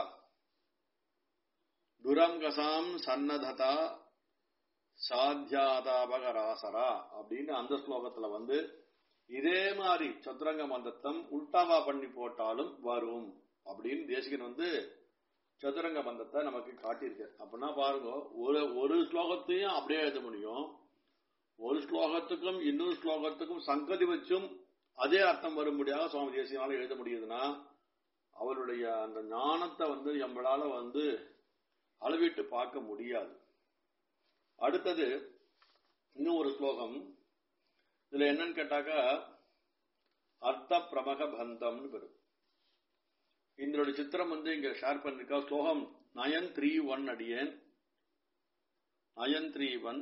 துரம் கசாம் சன்னததா சாத்தியாதாபக ராசரா அப்படின்னு அந்த ஸ்லோகத்துல வந்து இதே மாதிரி சதுரங்க மந்தத்தம் உல்டாவா பண்ணி போட்டாலும் வரும் அப்படின்னு தேசிகன் வந்து சதுரங்க பந்தத்தை நமக்கு காட்டியிருக்கார் அப்படின்னா பாருங்க ஒரு ஒரு ஸ்லோகத்தையும் அப்படியே எழுத முடியும் ஒரு ஸ்லோகத்துக்கும் இன்னொரு ஸ்லோகத்துக்கும் சங்கதி வச்சும் அதே அர்த்தம் வரும்படியாக சுவாமி தேசியனால எழுத முடியுதுன்னா அவருடைய அந்த ஞானத்தை வந்து நம்மளால வந்து அளவிட்டு பார்க்க முடியாது அடுத்தது இன்னும் ஒரு ஸ்லோகம் இதுல என்னன்னு கேட்டாக்கா அர்த்த பிரமக பந்தம்னு பேரு இதனுடைய சித்திரம் வந்து இங்க ஷேர் பண்ணிருக்கா ஸ்லோகம் நயன் த்ரீ ஒன் அடியேன் நயன் த்ரீ ஒன்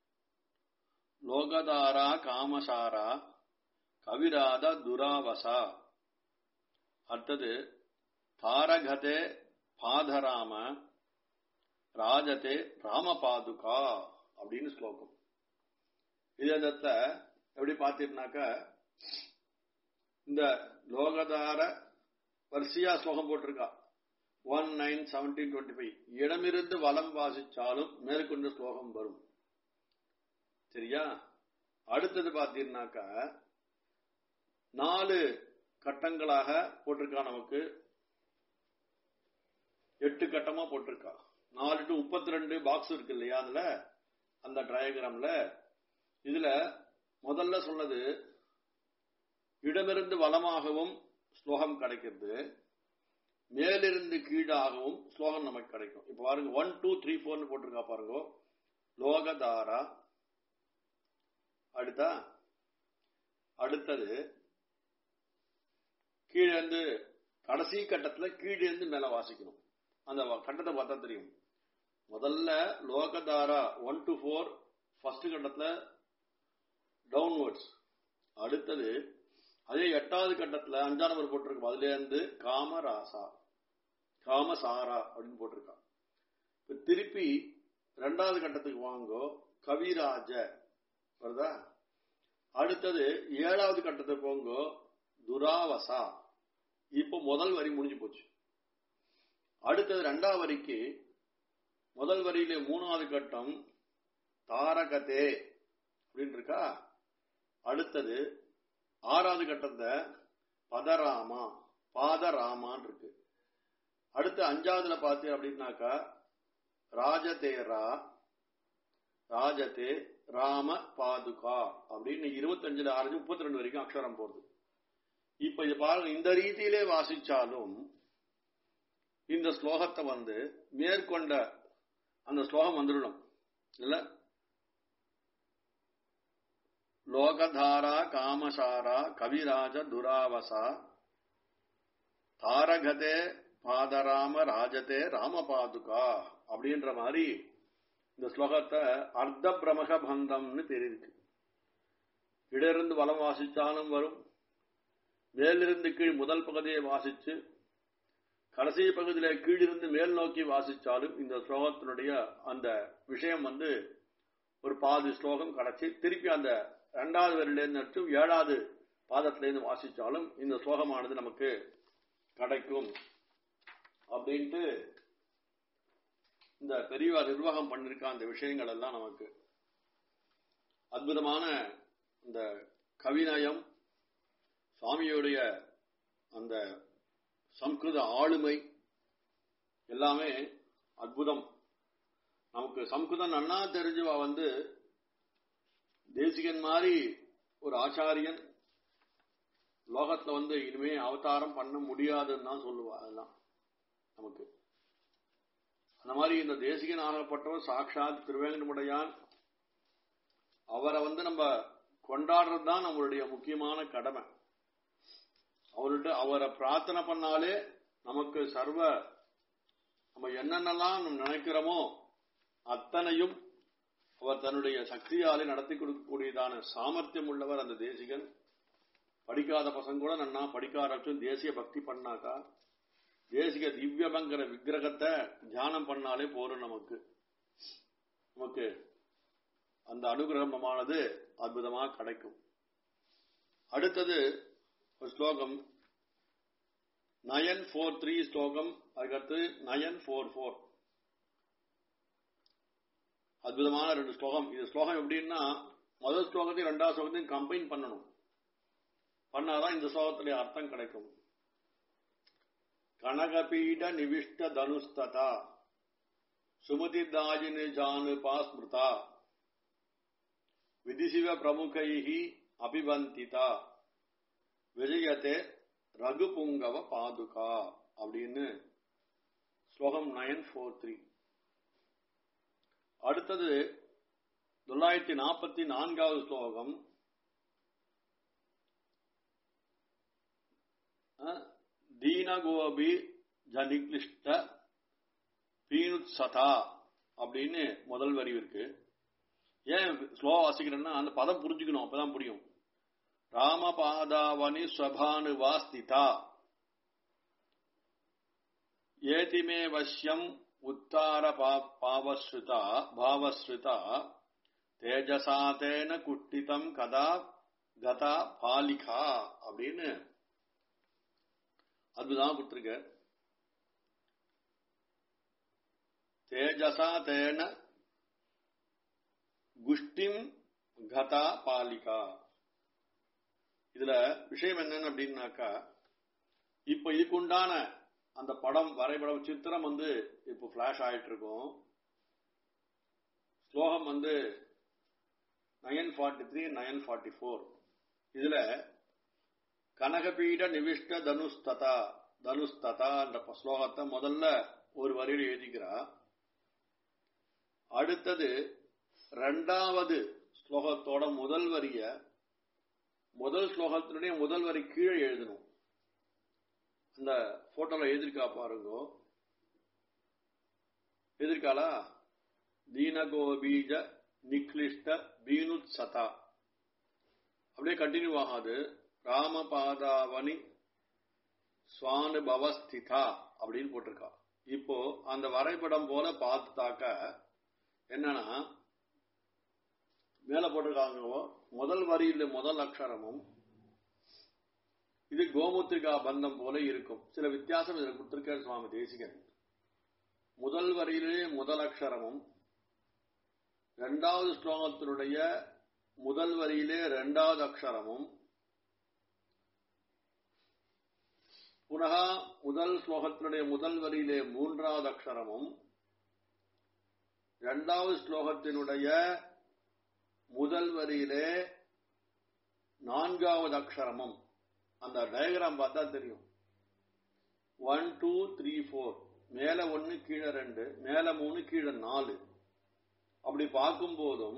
லோகதாரா காமசாரா கவிராத துராவசா அடுத்தது தாரகதே பாதராம ராஜதே ராமபாதுகா அப்படின்னு ஸ்லோகம் இதத்தை எப்படி பார்த்தீங்கன்னாக்கா இந்த லோகதார வரிசையா ஸ்லோகம் போட்டிருக்கா one nine seventeen twenty five இடமிருந்து வலம் வாசிச்சாலும் மேற்கொண்டு ஸ்லோகம் வரும் சரியா அடுத்தது பார்த்தீங்கன்னாக்கா நாலு கட்டங்களாக போட்டிருக்கா நமக்கு எட்டு கட்டமா போட்டிருக்கா நாலு டு முப்பத்தி ரெண்டு பாக்ஸ் இருக்கு இல்லையா அதுல அந்த டயக்ராம்ல இதுல முதல்ல சொன்னது இடமிருந்து வலமாகவும் ஸ்லோகம் கிடைக்கிறது மேலிருந்து கீழாகவும் ஸ்லோகம் நமக்கு கிடைக்கும் இப்ப பாருங்க ஒன் டூ த்ரீ ஃபோர்னு போட்டிருக்கா பாருங்க லோகதாரா அடுத்தா அடுத்தது கீழே இருந்து கடைசி கட்டத்துல கீழே இருந்து மேல வாசிக்கணும் அந்த கட்டத்தை பார்த்தா தெரியும் முதல்ல லோகதாரா ஒன் டு ஃபோர் ஃபர்ஸ்ட் கட்டத்துல டவுன்வர்ட்ஸ் அடுத்தது அதே எட்டாவது கட்டத்துல அஞ்சாம் நம்பர் போட்டிருக்கோம் அதுல இருந்து காமராசா காமசாரா அப்படின்னு போட்டிருக்கா இப்ப திருப்பி ரெண்டாவது கட்டத்துக்கு வாங்கோ கவிராஜ வருதா அடுத்தது ஏழாவது கட்டத்துக்கு போங்கோ துராவசா இப்போ முதல் வரி முடிஞ்சு போச்சு அடுத்தது ரெண்டாவது வரிக்கு முதல் வரியில மூணாவது கட்டம் தாரகதே அப்படின்னு இருக்கா அடுத்தது ஆறாவது கட்டத்தை பதராமா பாதராமான் இருக்கு அடுத்து அஞ்சாவதுல பார்த்து அப்படின்னாக்கா ராஜதேரா ராஜதே ராம பாதுகா அப்படின்னு இருபத்தஞ்சுல ஆரஞ்சு முப்பத்தி ரெண்டு வரைக்கும் அக்ஷரம் போடுது இப்ப இது பாருங்க இந்த ரீதியிலே வாசிச்சாலும் இந்த ஸ்லோகத்தை வந்து மேற்கொண்ட அந்த ஸ்லோகம் வந்துடணும் இல்ல லோகதாரா காமசாரா கவிராஜ துராவசா தாரகதே பாதராம ராஜதே ராமபாதுகா அப்படின்ற மாதிரி இந்த ஸ்லோகத்தை அர்த்த பிரமக பந்தம்னு தெரியுது இடிருந்து வலம் வாசிச்சாலும் வரும் மேலிருந்து கீழ் முதல் பகுதியை வாசிச்சு கடைசி பகுதியில கீழிருந்து மேல் நோக்கி வாசிச்சாலும் இந்த ஸ்லோகத்தினுடைய அந்த விஷயம் வந்து ஒரு பாதி ஸ்லோகம் கிடைச்சி திருப்பி அந்த இரண்டாவது வரியிலிருந்து ஏழாவது பாதத்திலிருந்து வாசிச்சாலும் இந்த ஸ்லோகமானது நமக்கு கிடைக்கும் அப்படின்ட்டு இந்த பெரியவா நிர்வாகம் பண்ணிருக்க அந்த விஷயங்கள் எல்லாம் நமக்கு அற்புதமான இந்த கவிநயம் சுவாமியுடைய அந்த சம்ஸ்கிருத ஆளுமை எல்லாமே அற்புதம் நமக்கு சம்ஸ்கிருதம் நன்னா தெரிஞ்சுவா வந்து தேசிகன் மாதிரி ஒரு ஆச்சாரியன் லோகத்துல வந்து இனிமே அவதாரம் பண்ண முடியாதுன்னு தான் சொல்லுவா அதெல்லாம் நமக்கு அந்த மாதிரி இந்த தேசிகன் ஆகப்பட்டவர் சாட்சாத் திருவேங்கடமுடையான் அவரை வந்து நம்ம கொண்டாடுறது தான் நம்மளுடைய முக்கியமான கடமை அவர்கிட்ட அவரை பிரார்த்தனை பண்ணாலே நமக்கு சர்வ நம்ம என்னென்னலாம் நம்ம நினைக்கிறோமோ அத்தனையும் அவர் தன்னுடைய சக்தியாலே நடத்தி கொடுக்கக்கூடியதான சாமர்த்தியம் உள்ளவர் அந்த தேசிகன் படிக்காத பசங்க கூட நன்னா படிக்க ஆரம்பிச்சும் தேசிய பக்தி பண்ணாக்கா தேசிக திவ்யபங்கர விக்கிரகத்தை தியானம் பண்ணாலே போரும் நமக்கு நமக்கு அந்த அனுகிரகமானது அற்புதமா கிடைக்கும் அடுத்தது ஒரு ஸ்லோகம் நயன் ஃபோர் த்ரீ ஸ்லோகம் அதுக்கடுத்து நயன் ஃபோர் ஃபோர் அற்புதமான ரெண்டு ஸ்லோகம் இது ஸ்லோகம் எப்படின்னா முதல் ஸ்லோகத்தையும் ரெண்டாவது ஸ்லோகத்தையும் கம்பைன் பண்ணணும் பண்ணாதான் இந்த ஸ்லோகத்துடைய அர்த்தம் கிடைக்கும் கனகபீட நிவிஷ்ட தனுஸ்ததா சுமதி தாஜினி ஜானுபா ஸ்மிருதா விதிசிவ பிரமுகைஹி அபிவந்திதா விஜயத்தே ரகுபுங்கவ பாதுகா அப்படின்னு ஸ்லோகம் நயன் ஃபோர் த்ரீ அடுத்தது தொள்ளாயிரத்தி நாற்பத்தி நான்காவது ஸ்லோகம் தீனகோபி ஜனிக்லிஷ்ட பீனுத்சதா அப்படின்னு முதல் வரி இருக்கு ஏன் ஸ்லோ வாசிக்கிறேன்னா அந்த பதம் புரிஞ்சுக்கணும் அப்பதான் புரியும் ராமபாதாவனி ஸ்வபானு வாஸ்திதா ஏதிமே வசியம் உத்தார பாவஸ்ருதா பாவஸ்ருதா தேஜசாதேன குட்டிதம் கதா கதா பாலிகா அப்படின்னு அற்புதமா கொடுத்துருக்க தேஜசா தேன குஷ்டிம் கதா பாலிகா இதுல விஷயம் என்னன்னு அப்படின்னாக்கா இப்ப இதுக்குண்டான அந்த படம் வரைபடம் சித்திரம் வந்து இப்போ பிளாஷ் ஆயிட்டு இருக்கும் ஸ்லோகம் வந்து nine forty three nine forty four இதுல கனகபீட நிவிஷ்ட தனுஸ்ததா தனுஸ்ததா என்ற ஸ்லோகத்தை முதல்ல ஒரு வரியில் எழுதிக்கிறா அடுத்தது ரெண்டாவது ஸ்லோகத்தோட முதல் வரிய முதல் ஸ்லோகத்தினுடைய முதல் வரி கீழே எழுதணும் அந்த போட்டோல எழுதிருக்கா பாருங்க எதிர்காலா தீனகோபீஜ நிக்லிஷ்ட பீனுத் சதா அப்படியே கண்டினியூ ஆகாது ராமபாதாவனி சுவானுபவஸ்திதா அப்படின்னு போட்டிருக்கா இப்போ அந்த வரைபடம் போல பார்த்துட்டாக்க என்னன்னா மேல போட்டிருக்காங்க முதல் வரியில முதல் அக்ஷரமும் இது கோமுத்திரிகா பந்தம் போல இருக்கும் சில வித்தியாசம் இதில் கொடுத்திருக்கார் சுவாமி தேசிகன் முதல் வரியிலே முதல் அக்ஷரமும் இரண்டாவது ஸ்லோகத்தினுடைய முதல் வரியிலே இரண்டாவது அக்ஷரமும் புனக முதல் ஸ்லோகத்தினுடைய முதல் வரியிலே மூன்றாவது அக்ஷரமும் இரண்டாவது ஸ்லோகத்தினுடைய முதல் வரியிலே நான்காவது அக்ஷரமும் அந்த டயக்ராம் பார்த்தா தெரியும் ஒன் டூ த்ரீ ஃபோர் மேல ஒன்னு கீழே ரெண்டு மேல மூணு கீழே நாலு அப்படி பார்க்கும் போதும்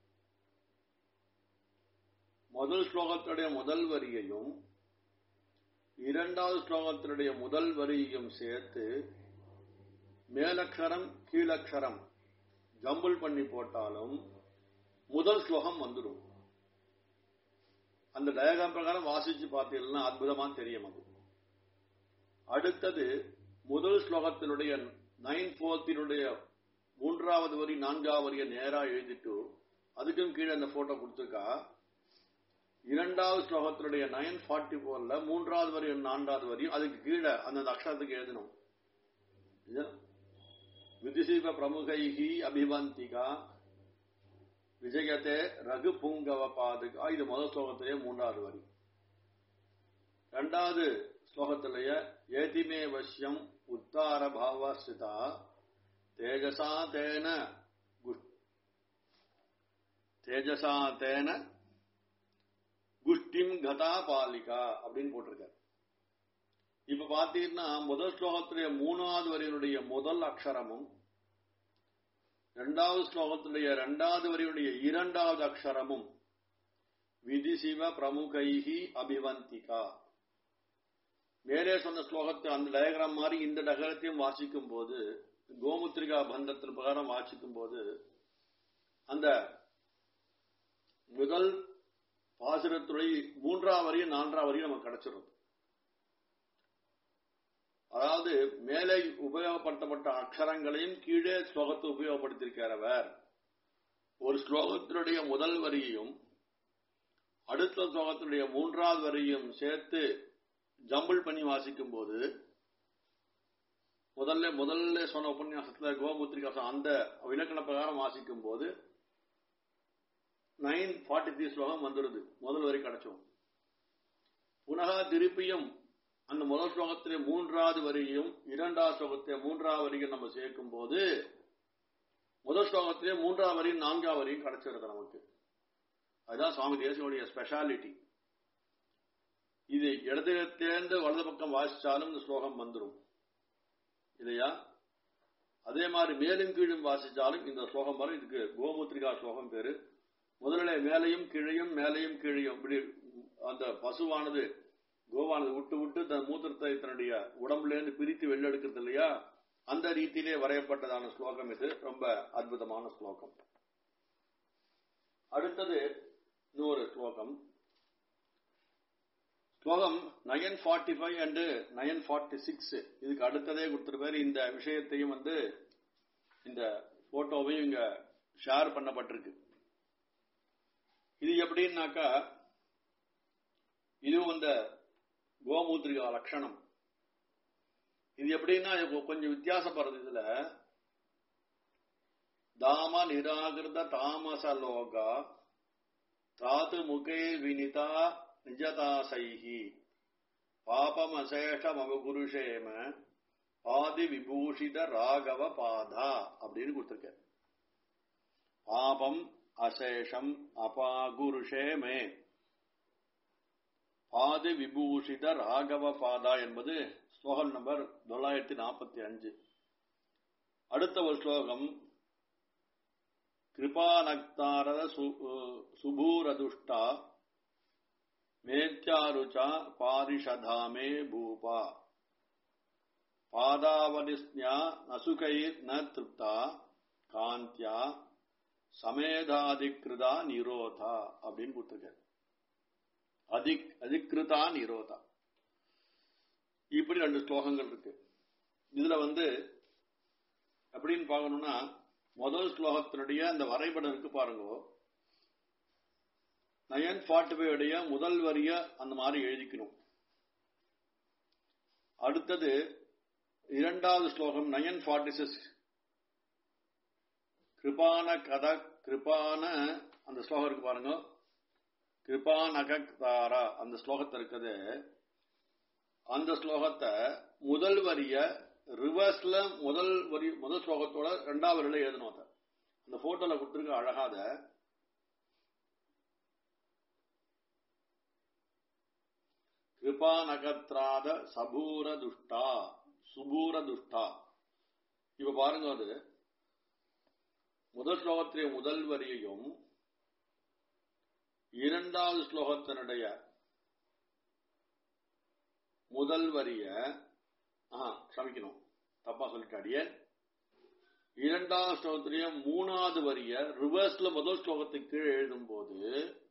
முதல் ஸ்லோகத்துடைய முதல் வரியையும் இரண்டாவது ஸ்லோகத்தினுடைய முதல் வரியையும் சேர்த்து மேலக்ஷரம் கீழக்ஷரம் ஜம்பிள் பண்ணி போட்டாலும் முதல் ஸ்லோகம் வந்துடும் அந்த டயக்ராம் பிரகாரம் வாசிச்சு பார்த்தீங்கன்னா அற்புதமா தெரியும் அது அடுத்தது முதல் ஸ்லோகத்தினுடைய நைன் போர்த்தினுடைய மூன்றாவது வரி நான்காவது வரிய நேரா எழுதிட்டு அதுக்கும் கீழே அந்த போட்டோ கொடுத்துருக்கா இரண்டாவது ஸ்லோகத்தினுடைய நைன் ஃபார்ட்டி போர்ல மூன்றாவது வரி நான்காவது வரியும் அதுக்கு கீழே அந்த அக்ஷரத்துக்கு எழுதணும் விதிசீப பிரமுகைகி அபிவந்திகா விஜயத்தே ரகு புங்கவ பாதுகா இது முதல் ஸ்லோகத்திலேயே மூன்றாவது வரி இரண்டாவது ஸ்லோகத்திலேயே ஏதிமே வசியம் உத்தார பாவஸ்திதா தேஜசா தேன தேஜசா தேன குஷ்டிம் கதா பாலிகா அப்படின்னு போட்டிருக்காரு இப்ப பாத்தீங்கன்னா முதல் ஸ்லோகத்துடைய மூணாவது வரியினுடைய முதல் அக்ஷரமும் இரண்டாவது ஸ்லோகத்துடைய இரண்டாவது வரியுடைய இரண்டாவது அக்ஷரமும் விதிசிவ பிரமுகைஹி அபிவந்திகா மேலே சொன்ன ஸ்லோகத்தை அந்த டயக்ராம் மாதிரி இந்த டயக்ரத்தையும் வாசிக்கும் போது கோமுத்திரிகா பந்தத்தின் பிரகாரம் வாசிக்கும் போது அந்த முதல் பாசுரத்துறை மூன்றாம் வரியும் நான்காம் வரியும் நமக்கு கிடைச்சிடும் அதாவது மேலே உபயோகப்படுத்தப்பட்ட அக்ஷரங்களையும் கீழே ஸ்லோகத்தை உபயோகப்படுத்தியிருக்கார் அவர் ஒரு ஸ்லோகத்தினுடைய முதல் வரியையும் அடுத்த ஸ்லோகத்தினுடைய மூன்றாவது வரியும் சேர்த்து ஜம்பிள் பண்ணி வாசிக்கும் போது முதல்ல முதல்ல சொன்ன உபன்யாசத்துல கோமுத்திரிகா அந்த இலக்கண பிரகாரம் வாசிக்கும் போது நைன் ஃபார்ட்டி த்ரீ ஸ்லோகம் வந்துடுது முதல் வரி கிடைச்சோம் புனகா திருப்பியும் அந்த முதல் ஸ்லோகத்திலே மூன்றாவது வரியும் இரண்டாவது ஸ்லோகத்திலே மூன்றாவது வரியும் நம்ம சேர்க்கும் போது முதல் ஸ்லோகத்திலே மூன்றாவது வரியும் நான்காவது வரியும் கிடைச்சிருது நமக்கு அதுதான் சுவாமி தேசியனுடைய ஸ்பெஷாலிட்டி இது இடதுலேருந்து வலது பக்கம் வாசிச்சாலும் இந்த ஸ்லோகம் வந்துடும் இல்லையா அதே மாதிரி மேலும் கீழும் வாசிச்சாலும் இந்த ஸ்லோகம் வரும் இதுக்கு கோமுத்திரிகா ஸ்லோகம் பேரு முதல்ல மேலையும் கீழையும் மேலையும் கீழையும் இப்படி அந்த பசுவானது கோவானது விட்டு விட்டு தன் மூத்திரத்தை தன்னுடைய உடம்புல இருந்து பிரித்து வெளியெடுக்கிறது இல்லையா அந்த ரீதியிலே வரையப்பட்டதான ஸ்லோகம் இது ரொம்ப அற்புதமான ஸ்லோகம் அடுத்தது இன்னொரு ஸ்லோகம் ஸ்லோகம் nine forty five and nine forty six இதுக்கு அடுத்ததே கொடுத்துருப்பாரு இந்த விஷயத்தையும் வந்து இந்த போட்டோவையும் இங்க ஷேர் பண்ணப்பட்டிருக்கு இது எப்படின்னாக்கா இதுவும் இந்த கோமூத்திரிகா லட்சணம் இது எப்படின்னா இது கொஞ்சம் வித்தியாசப்படுறது இதுல தாம நிராகிருத தாமச லோகா தாத்து முகே வினிதா நிஜதாசைஹி பாபமசேஷமகுருஷேம பாதி விபூஷித ராகவ பாதா அப்படின்னு கொடுத்திருக்க பாபம் அசேஷம் அபாகுருஷேமே பாதி விபூஷித ராகவ பாதா என்பது ஸ்லோகம் நம்பர் தொள்ளாயிரத்தி நாற்பத்தி அஞ்சு அடுத்த ஒரு ஸ்லோகம் கிருபானக்தாரத சுபூரதுஷ்டா மேத்யாருச்சா பாரிஷதாமே பூபா பாதாவதிஸ்ஞா நசுகைர் ந திருப்தா காந்தியா சமேதாதிகிருதா நிரோதா அப்படின்னு கொடுத்துருக்காரு அதிக் அதிகிருதா நிரோதா இப்படி ரெண்டு ஸ்லோகங்கள் இருக்கு இதுல வந்து அப்படின்னு பார்க்கணும்னா முதல் ஸ்லோகத்தினுடைய அந்த வரைபடம் இருக்கு பாருங்க நயன் ஃபார்ட்டி ஃபைவ் உடைய முதல் வரிய அந்த மாதிரி எழுதிக்கணும் அடுத்தது இரண்டாவது ஸ்லோகம் நயன் ஃபார்ட்டி சிக்ஸ் கிருபான கத கிருபான அந்த ஸ்லோகம் இருக்கு பாருங்க கிருபானகாரா அந்த ஸ்லோகத்தை இருக்குது அந்த ஸ்லோகத்தை முதல் வரிய ரிவர்ஸ்ல முதல் வரி முதல் ஸ்லோகத்தோட ரெண்டாவது வரியில எழுதணும் அதை அந்த போட்டோல கொடுத்துருக்க அழகாத கிருபாநகத்ராத சபூர துஷ்டா சுபூர துஷ்டா இப்ப பாருங்க அது முதல் ஸ்லோகத்திலே முதல் வரியையும் இரண்டாவது ஸ்லோகத்தினுடைய முதல் வரிய ஆஹா க்ஷமிக்கணும் தப்பா சொல்லிட்டாடிய இரண்டாவது ஸ்லோகத்திலேயே மூணாவது வரிய ரிவர்ஸ்ல முதல் ஸ்லோகத்துக்கு கீழே எழுதும் போது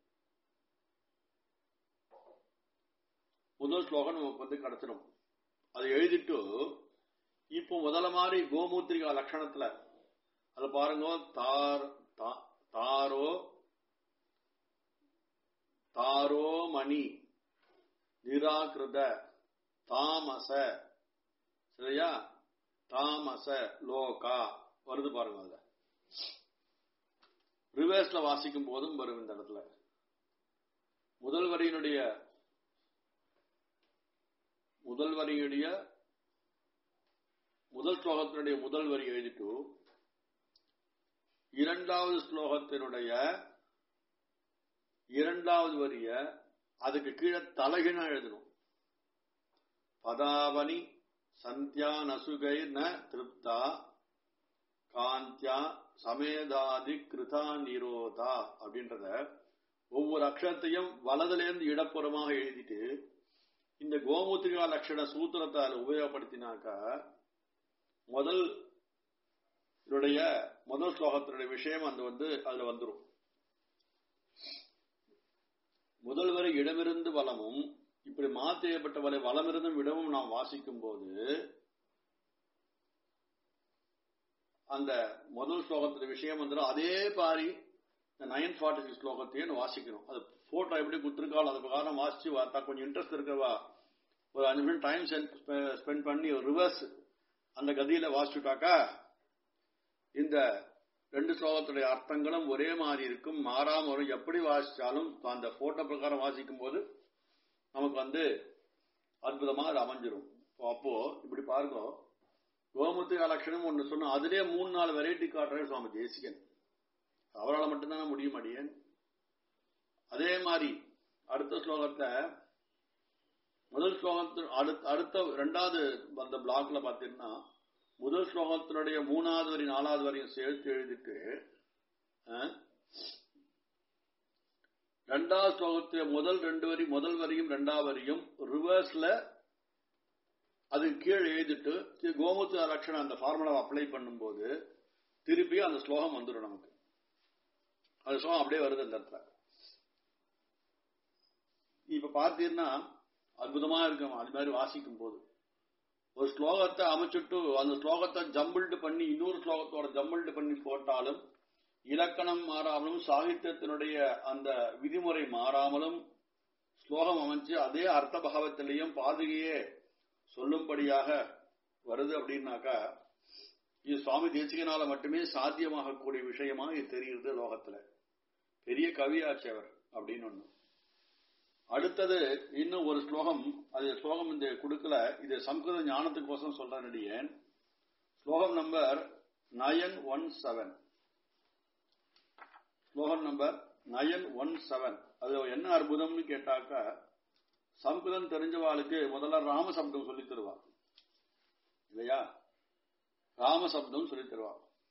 முதல் ஸ்லோகம் நமக்கு வந்து கிடைச்சிடும் அதை எழுதிட்டு இப்போ முதல்ல மாதிரி கோமூத்திரிகா லட்சணத்துல அது பாருங்க தார் தாரோ தாரோ மணி நிராகிருத தாமச சரியா தாமச லோகா வருது பாருங்க அதுல ரிவர்ஸ்ல வாசிக்கும் போதும் வரும் இந்த இடத்துல முதல் வரியினுடைய முதல் வரியுடைய முதல் ஸ்லோகத்தினுடைய முதல் வரி எழுதிட்டு இரண்டாவது ஸ்லோகத்தினுடைய இரண்டாவது வரிய அதுக்கு கீழே தலைகினா எழுதணும் பதாவனி சந்தியா நசுகை ந திருப்தா காந்தியா சமேதாதி கிருதா நிரோதா அப்படின்றத ஒவ்வொரு அக்ஷரத்தையும் வலதுலேருந்து இடப்புறமாக எழுதிட்டு இந்த கோமுத்திரிகா லட்சண சூத்திரத்தை அதில் உபயோகப்படுத்தினாக்கா முதல் இதனுடைய முதல் ஸ்லோகத்தினுடைய விஷயம் அந்த வந்து அதுல வந்துடும் முதல் வரை இடமிருந்து வளமும் இப்படி மாற்றியப்பட்ட வரை வளமிருந்தும் இடமும் நாம் வாசிக்கும் போது அந்த முதல் ஸ்லோகத்துல விஷயம் வந்துடும் அதே பாரி இந்த நைன் ஃபார்ட்டி சிக்ஸ் ஸ்லோகத்தையும் வாசிக்கணும் அது போட்டோ எப்படி கொடுத்துருக்காலும் அது பிரகாரம் வாசிச்சு பார்த்தா கொஞ்சம் இன்ட்ரெஸ்ட் இருக்கவா ஒரு அஞ்சு நிமிஷம் டைம் ஸ்பெண்ட் பண்ணி ஒரு ரிவர்ஸ் அந்த கதியில வாசிச்சுட்டாக்கா இந்த ரெண்டு ஸ்லோகத்துடைய அர்த்தங்களும் ஒரே மாதிரி இருக்கும் மாறாம வரும் எப்படி வாசிச்சாலும் அந்த போட்டோ பிரகாரம் வாசிக்கும் போது நமக்கு வந்து அற்புதமா அது அமைஞ்சிரும் அப்போ இப்படி பாருங்க கோமுத்திகா லட்சணம் ஒன்று சொன்னோம் அதுலயே மூணு நாலு வெரைட்டி காட்டுறேன் சுவாமி தேசிகன் அவரால் மட்டும்தானே முடியும் அடியேன் அதே மாதிரி அடுத்த ஸ்லோகத்தை முதல் ஸ்லோகத்தில் அடுத்த அடுத்த ரெண்டாவது அந்த பிளாக்ல பாத்தீங்கன்னா முதல் ஸ்லோகத்தினுடைய மூணாவது வரி நாலாவது வரையும் சேர்த்து எழுதிட்டு அஹ், ரெண்டாவது ஸ்லோகத்துல முதல் ரெண்டு வரி முதல் வரியும் ரெண்டாவது வரியும் ரிவர்ஸ்ல அது கீழே எழுதிட்டு தி- கோமுத்திர லட்சணம் அந்த ஃபார்முலாவை அப்ளை பண்ணும்போது திருப்பி அந்த ஸ்லோகம் வந்துடும் நமக்கு அது ஸ்லோகம் அப்படியே வருது அந்த இடத்துல இப்ப பார்த்தீங்கன்னா அற்புதமா இருக்கும் அது மாதிரி வாசிக்கும் போது ஒரு ஸ்லோகத்தை அமைச்சிட்டு அந்த ஸ்லோகத்தை ஜம்பிள்டு பண்ணி இன்னொரு ஸ்லோகத்தோட ஜம்பிள்டு பண்ணி போட்டாலும் இலக்கணம் மாறாமலும் சாகித்யத்தினுடைய அந்த விதிமுறை மாறாமலும் ஸ்லோகம் அமைச்சு அதே அர்த்த பாவத்திலையும் பாதுகையே சொல்லும்படியாக வருது அப்படின்னாக்கா இது சுவாமி தேசிகனால மட்டுமே சாத்தியமாகக்கூடிய விஷயமா இது தெரியுது லோகத்துல பெரிய கவியாச்சு அவர் அப்படின்னு ஒண்ணு அடுத்தது இன்னும் ஒரு ஸ்லோகம் அது ஸ்லோகம் இந்த கொடுக்கல இது சம்ஸ்கிருத ஞானத்துக்கோசம் சொல்றேன் நடிகேன் ஸ்லோகம் நம்பர் நயன் ஒன் செவன் ஸ்லோகம் நம்பர் நயன் ஒன் செவன் அது என்ன அற்புதம்னு கேட்டாக்கா சம்ஸ்கிருதம் தெரிஞ்சவாளுக்கு முதல்ல ராம சப்தம் சொல்லித் தருவா இல்லையா ராம சப்தம் சொல்லித் தருவா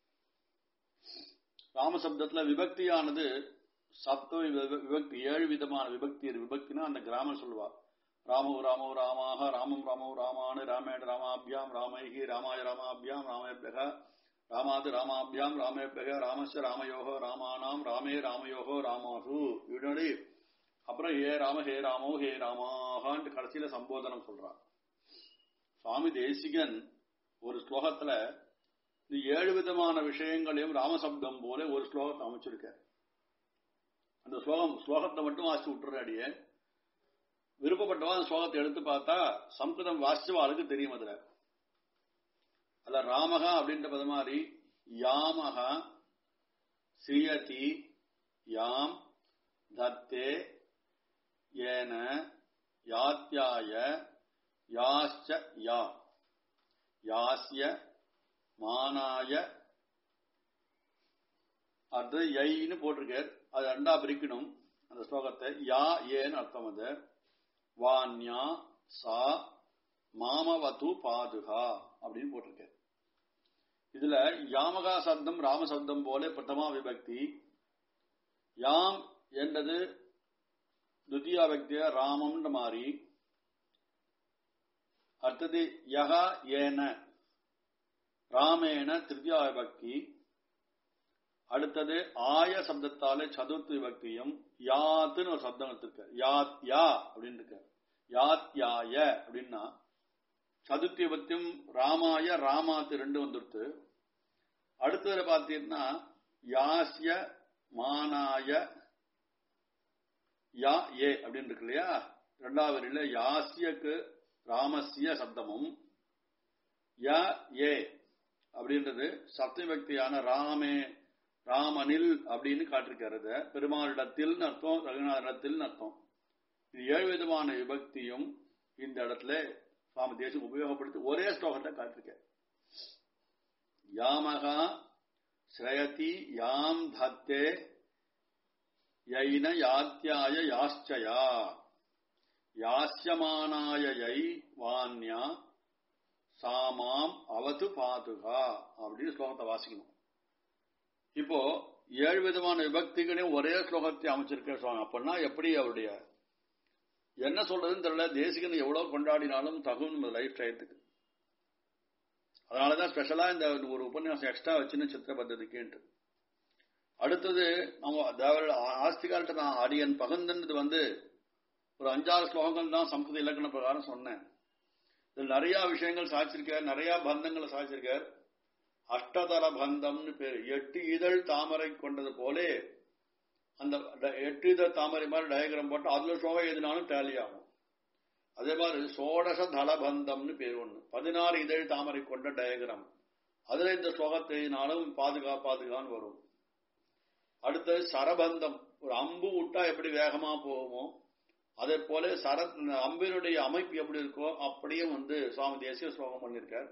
ராம சப்தத்துல விபக்தியானது சப்த விப- விபக்தி ஏழு விதமான விபக்தி இருக்கு. விபக்தினா அந்த கிராமம் சொல்லுவா ராமோ ராமோ ராமாக ராமம் ராமோ ராமானு ராமேண ராமாபியாம் ராமைகி ராமாய ராமாபியாம் ராமேபியக ராமாது ராமாபியாம் ராமேபியக ராமஸ்ய ராமயோகோ ராமானாம் ராமே ராமயோகோ ராமாசு இப்படி அப்புறம் ஹே ராம ஹே ராமோ ஹே ராமாகான்ட்டு கடைசியில சம்போதனம் சொல்றான் சுவாமி தேசிகன் ஒரு ஸ்லோகத்துல இந்த ஏழு விதமான விஷயங்களையும் ராமசப்தம் போல ஒரு ஸ்லோகத்தை அமைச்சிருக்கார் அந்த ஸ்லோகம் ஸ்லோகத்தை மட்டும் வாசிச்சு விட்டுறாடியே விருப்பப்பட்டவா அந்த ஸ்லோகத்தை எடுத்து பார்த்தா சம்ஸ்கிருதம் வாசிச்சவாளுக்கு தெரியும் அதுல அதுல ராமகா அப்படின்ற பத மாதிரி யாமகா ஸ்ரீயதி யாம் தத்தே ஏன யாத்யாய யாஸ்ச யா யாஸ்ய மானாய அது யைன்னு போட்டிருக்கார் அது ரெண்டா பிரிக்கணும் அந்த ஸ்லோகத்தை யா ஏன்னு அர்த்தம் அது வான்யா சா மாமவது பாதுகா அப்படின்னு போட்டிருக்கார் இதுல யாமகா சப்தம் ராம சப்தம் போல பிரதமா விபக்தி யாம் என்றது துதியா வியக்திய ராமம்ன்ற மாதிரி அடுத்தது யகா ஏன ராமேன திருத்தியா விபக்தி அடுத்தது ஆய சப்தத்தாலே சதுர்த்தி விபக்தியும் யாத்துன்னு ஒரு சப்தம் எடுத்திருக்க யாத் யா அப்படின்னு இருக்க யாத் யாய அப்படின்னா சதுர்த்தி விபக்தியும் ராமாய ராமாத்து ரெண்டு வந்துடுத்து அடுத்ததுல பார்த்தீங்கன்னா யாஸ்ய மானாய யா ஏ அப்படின்னு இருக்கு இல்லையா ரெண்டாவது வரியில யாஸ்யக்கு ராமஸ்ய சப்தமும் ய ஏ அப்படின்றது சப்தவிபக்தியான ராமே ராமனில் அப்படின்னு காட்டிருக்கிறது பெருமாளிடத்தில் அர்த்தம் ரகுநாதத்தில் அர்த்தம் இது ஏழு விதமான விபக்தியும் இந்த இடத்துல சுவாமி தேசம் உபயோகப்படுத்தி ஒரே ஸ்லோகத்தை காட்டிருக்க யாமகா ஸ்ரயதி யாம் தத்தே யைன யாத்தியாய யாஸ்சயா யாஸ்யமானாய யை வான்யா சாமாம் அவது பாதுகா அப்படின்னு ஸ்லோகத்தை வாசிக்கணும் இப்போ ஏழு விதமான விபக்திகளையும் ஒரே ஸ்லோகத்தை அமைச்சிருக்க சுவாமி அப்படின்னா எப்படி அவருடைய என்ன சொல்றதுன்னு தெரியல தேசிகன் எவ்வளவு கொண்டாடினாலும் தகும் நம்ம லைஃப் டயத்துக்கு அதனாலதான் ஸ்பெஷலா இந்த ஒரு உபன்யாசம் எக்ஸ்ட்ரா வச்சுன்னு சித்திர பద్ధதிக்குன்ட்டு அடுத்தது நம்ம தேவர ஆஸ்திகார்ட்ட நான் அரியன் பகந்தன்றது வந்து ஒரு அஞ்சாறு ஸ்லோகங்கள் தான் சம்ஸ்கிருத இலக்கண பிரகாரம் சொன்னேன் இதில் நிறைய விஷயங்கள் சாதிச்சிருக்கார் நிறைய பந்தங்களை சாதிச்சிருக்கார் அஷ்டதர பந்தம்னு பேரு எட்டு இதழ் தாமரை கொண்டது போலே அந்த ட- எட்டு இதழ் தாமரை மாதிரி டயக்ராம் போட்டு அதுல ஸ்லோகம் எதுனாலும் டேலி ஆகும் அதே மாதிரி சோடச தளபந்தம்னு பேர் ஒண்ணு பதினாறு இதழ் தாமரை கொண்ட டயக்ராம் அதுல இந்த ஸ்லோகத்தினாலும் பாதுகா பாதுகான்னு வரும் அடுத்தது சரபந்தம் ஒரு அம்பு விட்டா எப்படி வேகமா போகுமோ அதே போல சர அம்பினுடைய அமைப்பு எப்படி இருக்கோ அப்படியே வந்து சுவாமி தேசிய ஸ்லோகம் பண்ணியிருக்கார்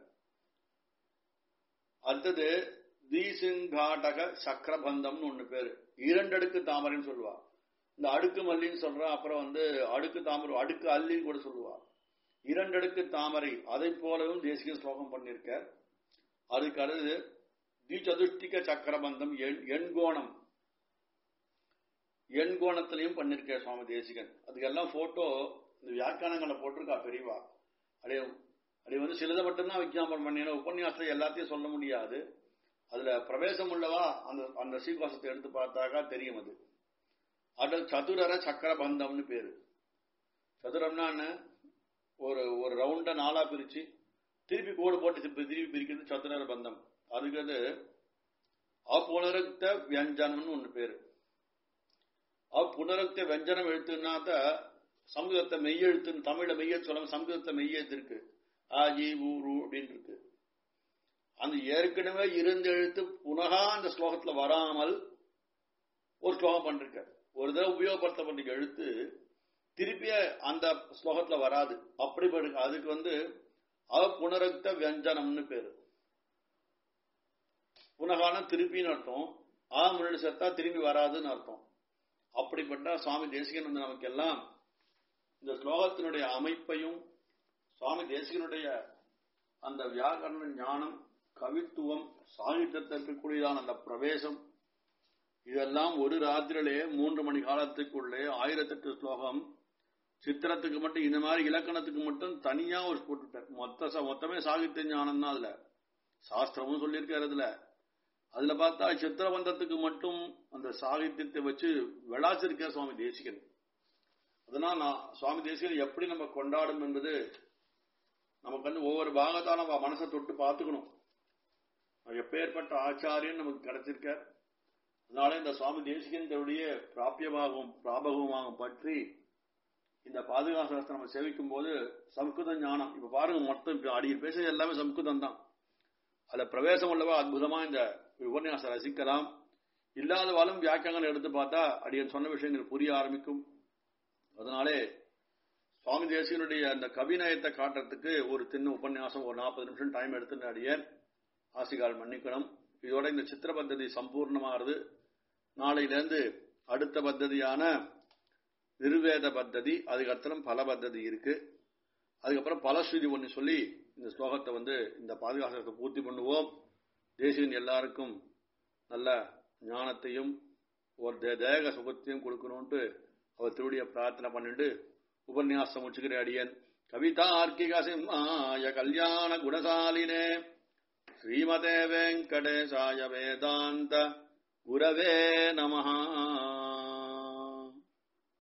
அடுத்தது தீசிங்காட்டக சக்கரபந்தம்னு ஒண்ணு பேரு இரண்டடுக்கு தாமரைன்னு சொல்லுவா இந்த அடுக்கு மல்லின்னு சொல்றா அப்புறம் வந்து அடுக்கு தாமரை அடுக்கு அல்லின்னு கூட சொல்லுவா இரண்டடுக்கு தாமரை அதை போலவும் தேசிக ஸ்லோகம் பண்ணியிருக்கார் அதுக்கு அடுத்து திசதுஷ்டிக சக்கரபந்தம் எண் எண்கோணம் எண்கோணத்திலையும் பண்ணிருக்கார் சுவாமி தேசிகன் அதுக்கெல்லாம் போட்டோ இந்த வியாக்கியானங்களை போட்டிருக்கா பெரியவா அப்படியே அப்படி வந்து சிலதை மட்டும்தான் விஜயாபனம் பண்ணின உபன்யாசத்தை எல்லாத்தையும் சொல்ல முடியாது அதுல பிரவேசம் உள்ளவா அந்த அந்த சீவாசத்தை எடுத்து பார்த்தாக்கா தெரியும் அது அது சதுரர சக்கரபந்தம்னு பேரு சதுரம்னா என்ன ஒரு ஒரு ரவுண்ட நாளா பிரிச்சு திருப்பி கோடு போட்டு திருப்பி திருப்பி பிரிக்கிறது சதுரர பந்தம் அதுக்கு அது அப்புனருக்த வியஞ்சனம்னு ஒண்ணு பேரு அப்புனருக்த வியஞ்சனம் எழுத்துனாத்த சம்ஸ்கிருதத்தை மெய்யெழுத்துன்னு தமிழ மெய்யெழுத்து சொல்லாம சம்ஸ்கிருதத்தை மெய்யெழுத்து இருக்கு ஆஜி ஊரு அப்படின்னு இருக்கு அந்த ஏற்கனவே இருந்த எழுத்து புனகா அந்த ஸ்லோகத்துல வராமல் ஒரு ஸ்லோகம் பண்ணிருக்க ஒரு தடவை உபயோகப்படுத்தப்பட்ட எழுத்து திருப்பிய அந்த ஸ்லோகத்துல வராது அப்படி அதுக்கு வந்து அவ புனரக்த வியஞ்சனம்னு பேரு புனகான திருப்பின்னு அர்த்தம் ஆ முன்னாடி சேர்த்தா திரும்பி வராதுன்னு அர்த்தம் அப்படிப்பட்ட சுவாமி தேசிகன் வந்து நமக்கு எல்லாம் இந்த ஸ்லோகத்தினுடைய அமைப்பையும் சுவாமி தேசிகனுடைய அந்த வியாகரண ஞானம் கவித்துவம் சாகித்யத்திற்குரியதான அந்த பிரவேசம் இதெல்லாம் ஒரு ராத்திரிலே மூன்று மணி காலத்துக்குள்ளே ஆயிரத்தெட்டு ஸ்லோகம் சித்திரத்துக்கு மட்டும் இந்த மாதிரி இலக்கணத்துக்கு மட்டும் தனியா ஒரு போட்டுட்டார் மொத்த மொத்தமே சாகித்ய ஞானம் தான் அதுல சாஸ்திரமும் சொல்லியிருக்காரு அதுல அதுல பார்த்தா சித்திரபந்தத்துக்கு மட்டும் அந்த சாகித்யத்தை வச்சு விளாசிருக்கார் சுவாமி தேசிகன் அதனால் நான் சுவாமி தேசிகன் எப்படி நம்ம கொண்டாடும் என்பது நமக்கு வந்து ஒவ்வொரு பாகத்தான நம்ம மனசை தொட்டு பார்த்துக்கணும் எப்பேற்பட்ட ஆச்சாரியன் நமக்கு கிடைச்சிருக்கார் அதனால இந்த சுவாமி தேசிகனுடைய பிராபியமாகவும் பிராபகமாகவும் பற்றி இந்த பாதுகாப்பு நம்ம சேவிக்கும் போது சம்ஸ்கிருத ஞானம் இப்ப பாருங்க மொத்தம் அடியில் பேசுறது எல்லாமே சம்ஸ்கிருதம் தான் அதுல பிரவேசம் உள்ளவா அற்புதமா இந்த உபன்யாசம் ரசிக்கலாம் இல்லாதவாலும் வியாக்கியங்கள் எடுத்து பார்த்தா அடியன் சொன்ன விஷயங்கள் புரிய ஆரம்பிக்கும் அதனாலே சுவாமி தேசியனுடைய அந்த கவிநயத்தை காட்டுறதுக்கு ஒரு சின்ன உபன்யாசம் ஒரு நாற்பது நிமிஷம் டைம் எடுத்துட்டு அடியேன் ஆசிகால் மன்னிக்கணும் இதோட இந்த சித்திர பத்ததி சம்பூர்ணமாகிறது நாளையிலேருந்து அடுத்த பத்ததியான நிர்வேத பத்ததி அதுக்கப்புறம் பல பத்ததி இருக்கு அதுக்கப்புறம் பலஸ்ருதி ஒன்று சொல்லி இந்த ஸ்லோகத்தை வந்து இந்த பாதுகாசத்தை பூர்த்தி பண்ணுவோம் தேசியன் எல்லாருக்கும் நல்ல ஞானத்தையும் ஒரு தேக சுகத்தையும் கொடுக்கணும்ட்டு அவர் திருடைய பிரார்த்தனை பண்ணிட்டு உபன்யாசம் முடிச்சுக்கிற அடியன் கவிதார்க்கிக சிம்மாய கல்யாண குணசாலினே ஸ்ரீமதே வெங்கடேசாய வேதாந்த குரவே நமஹா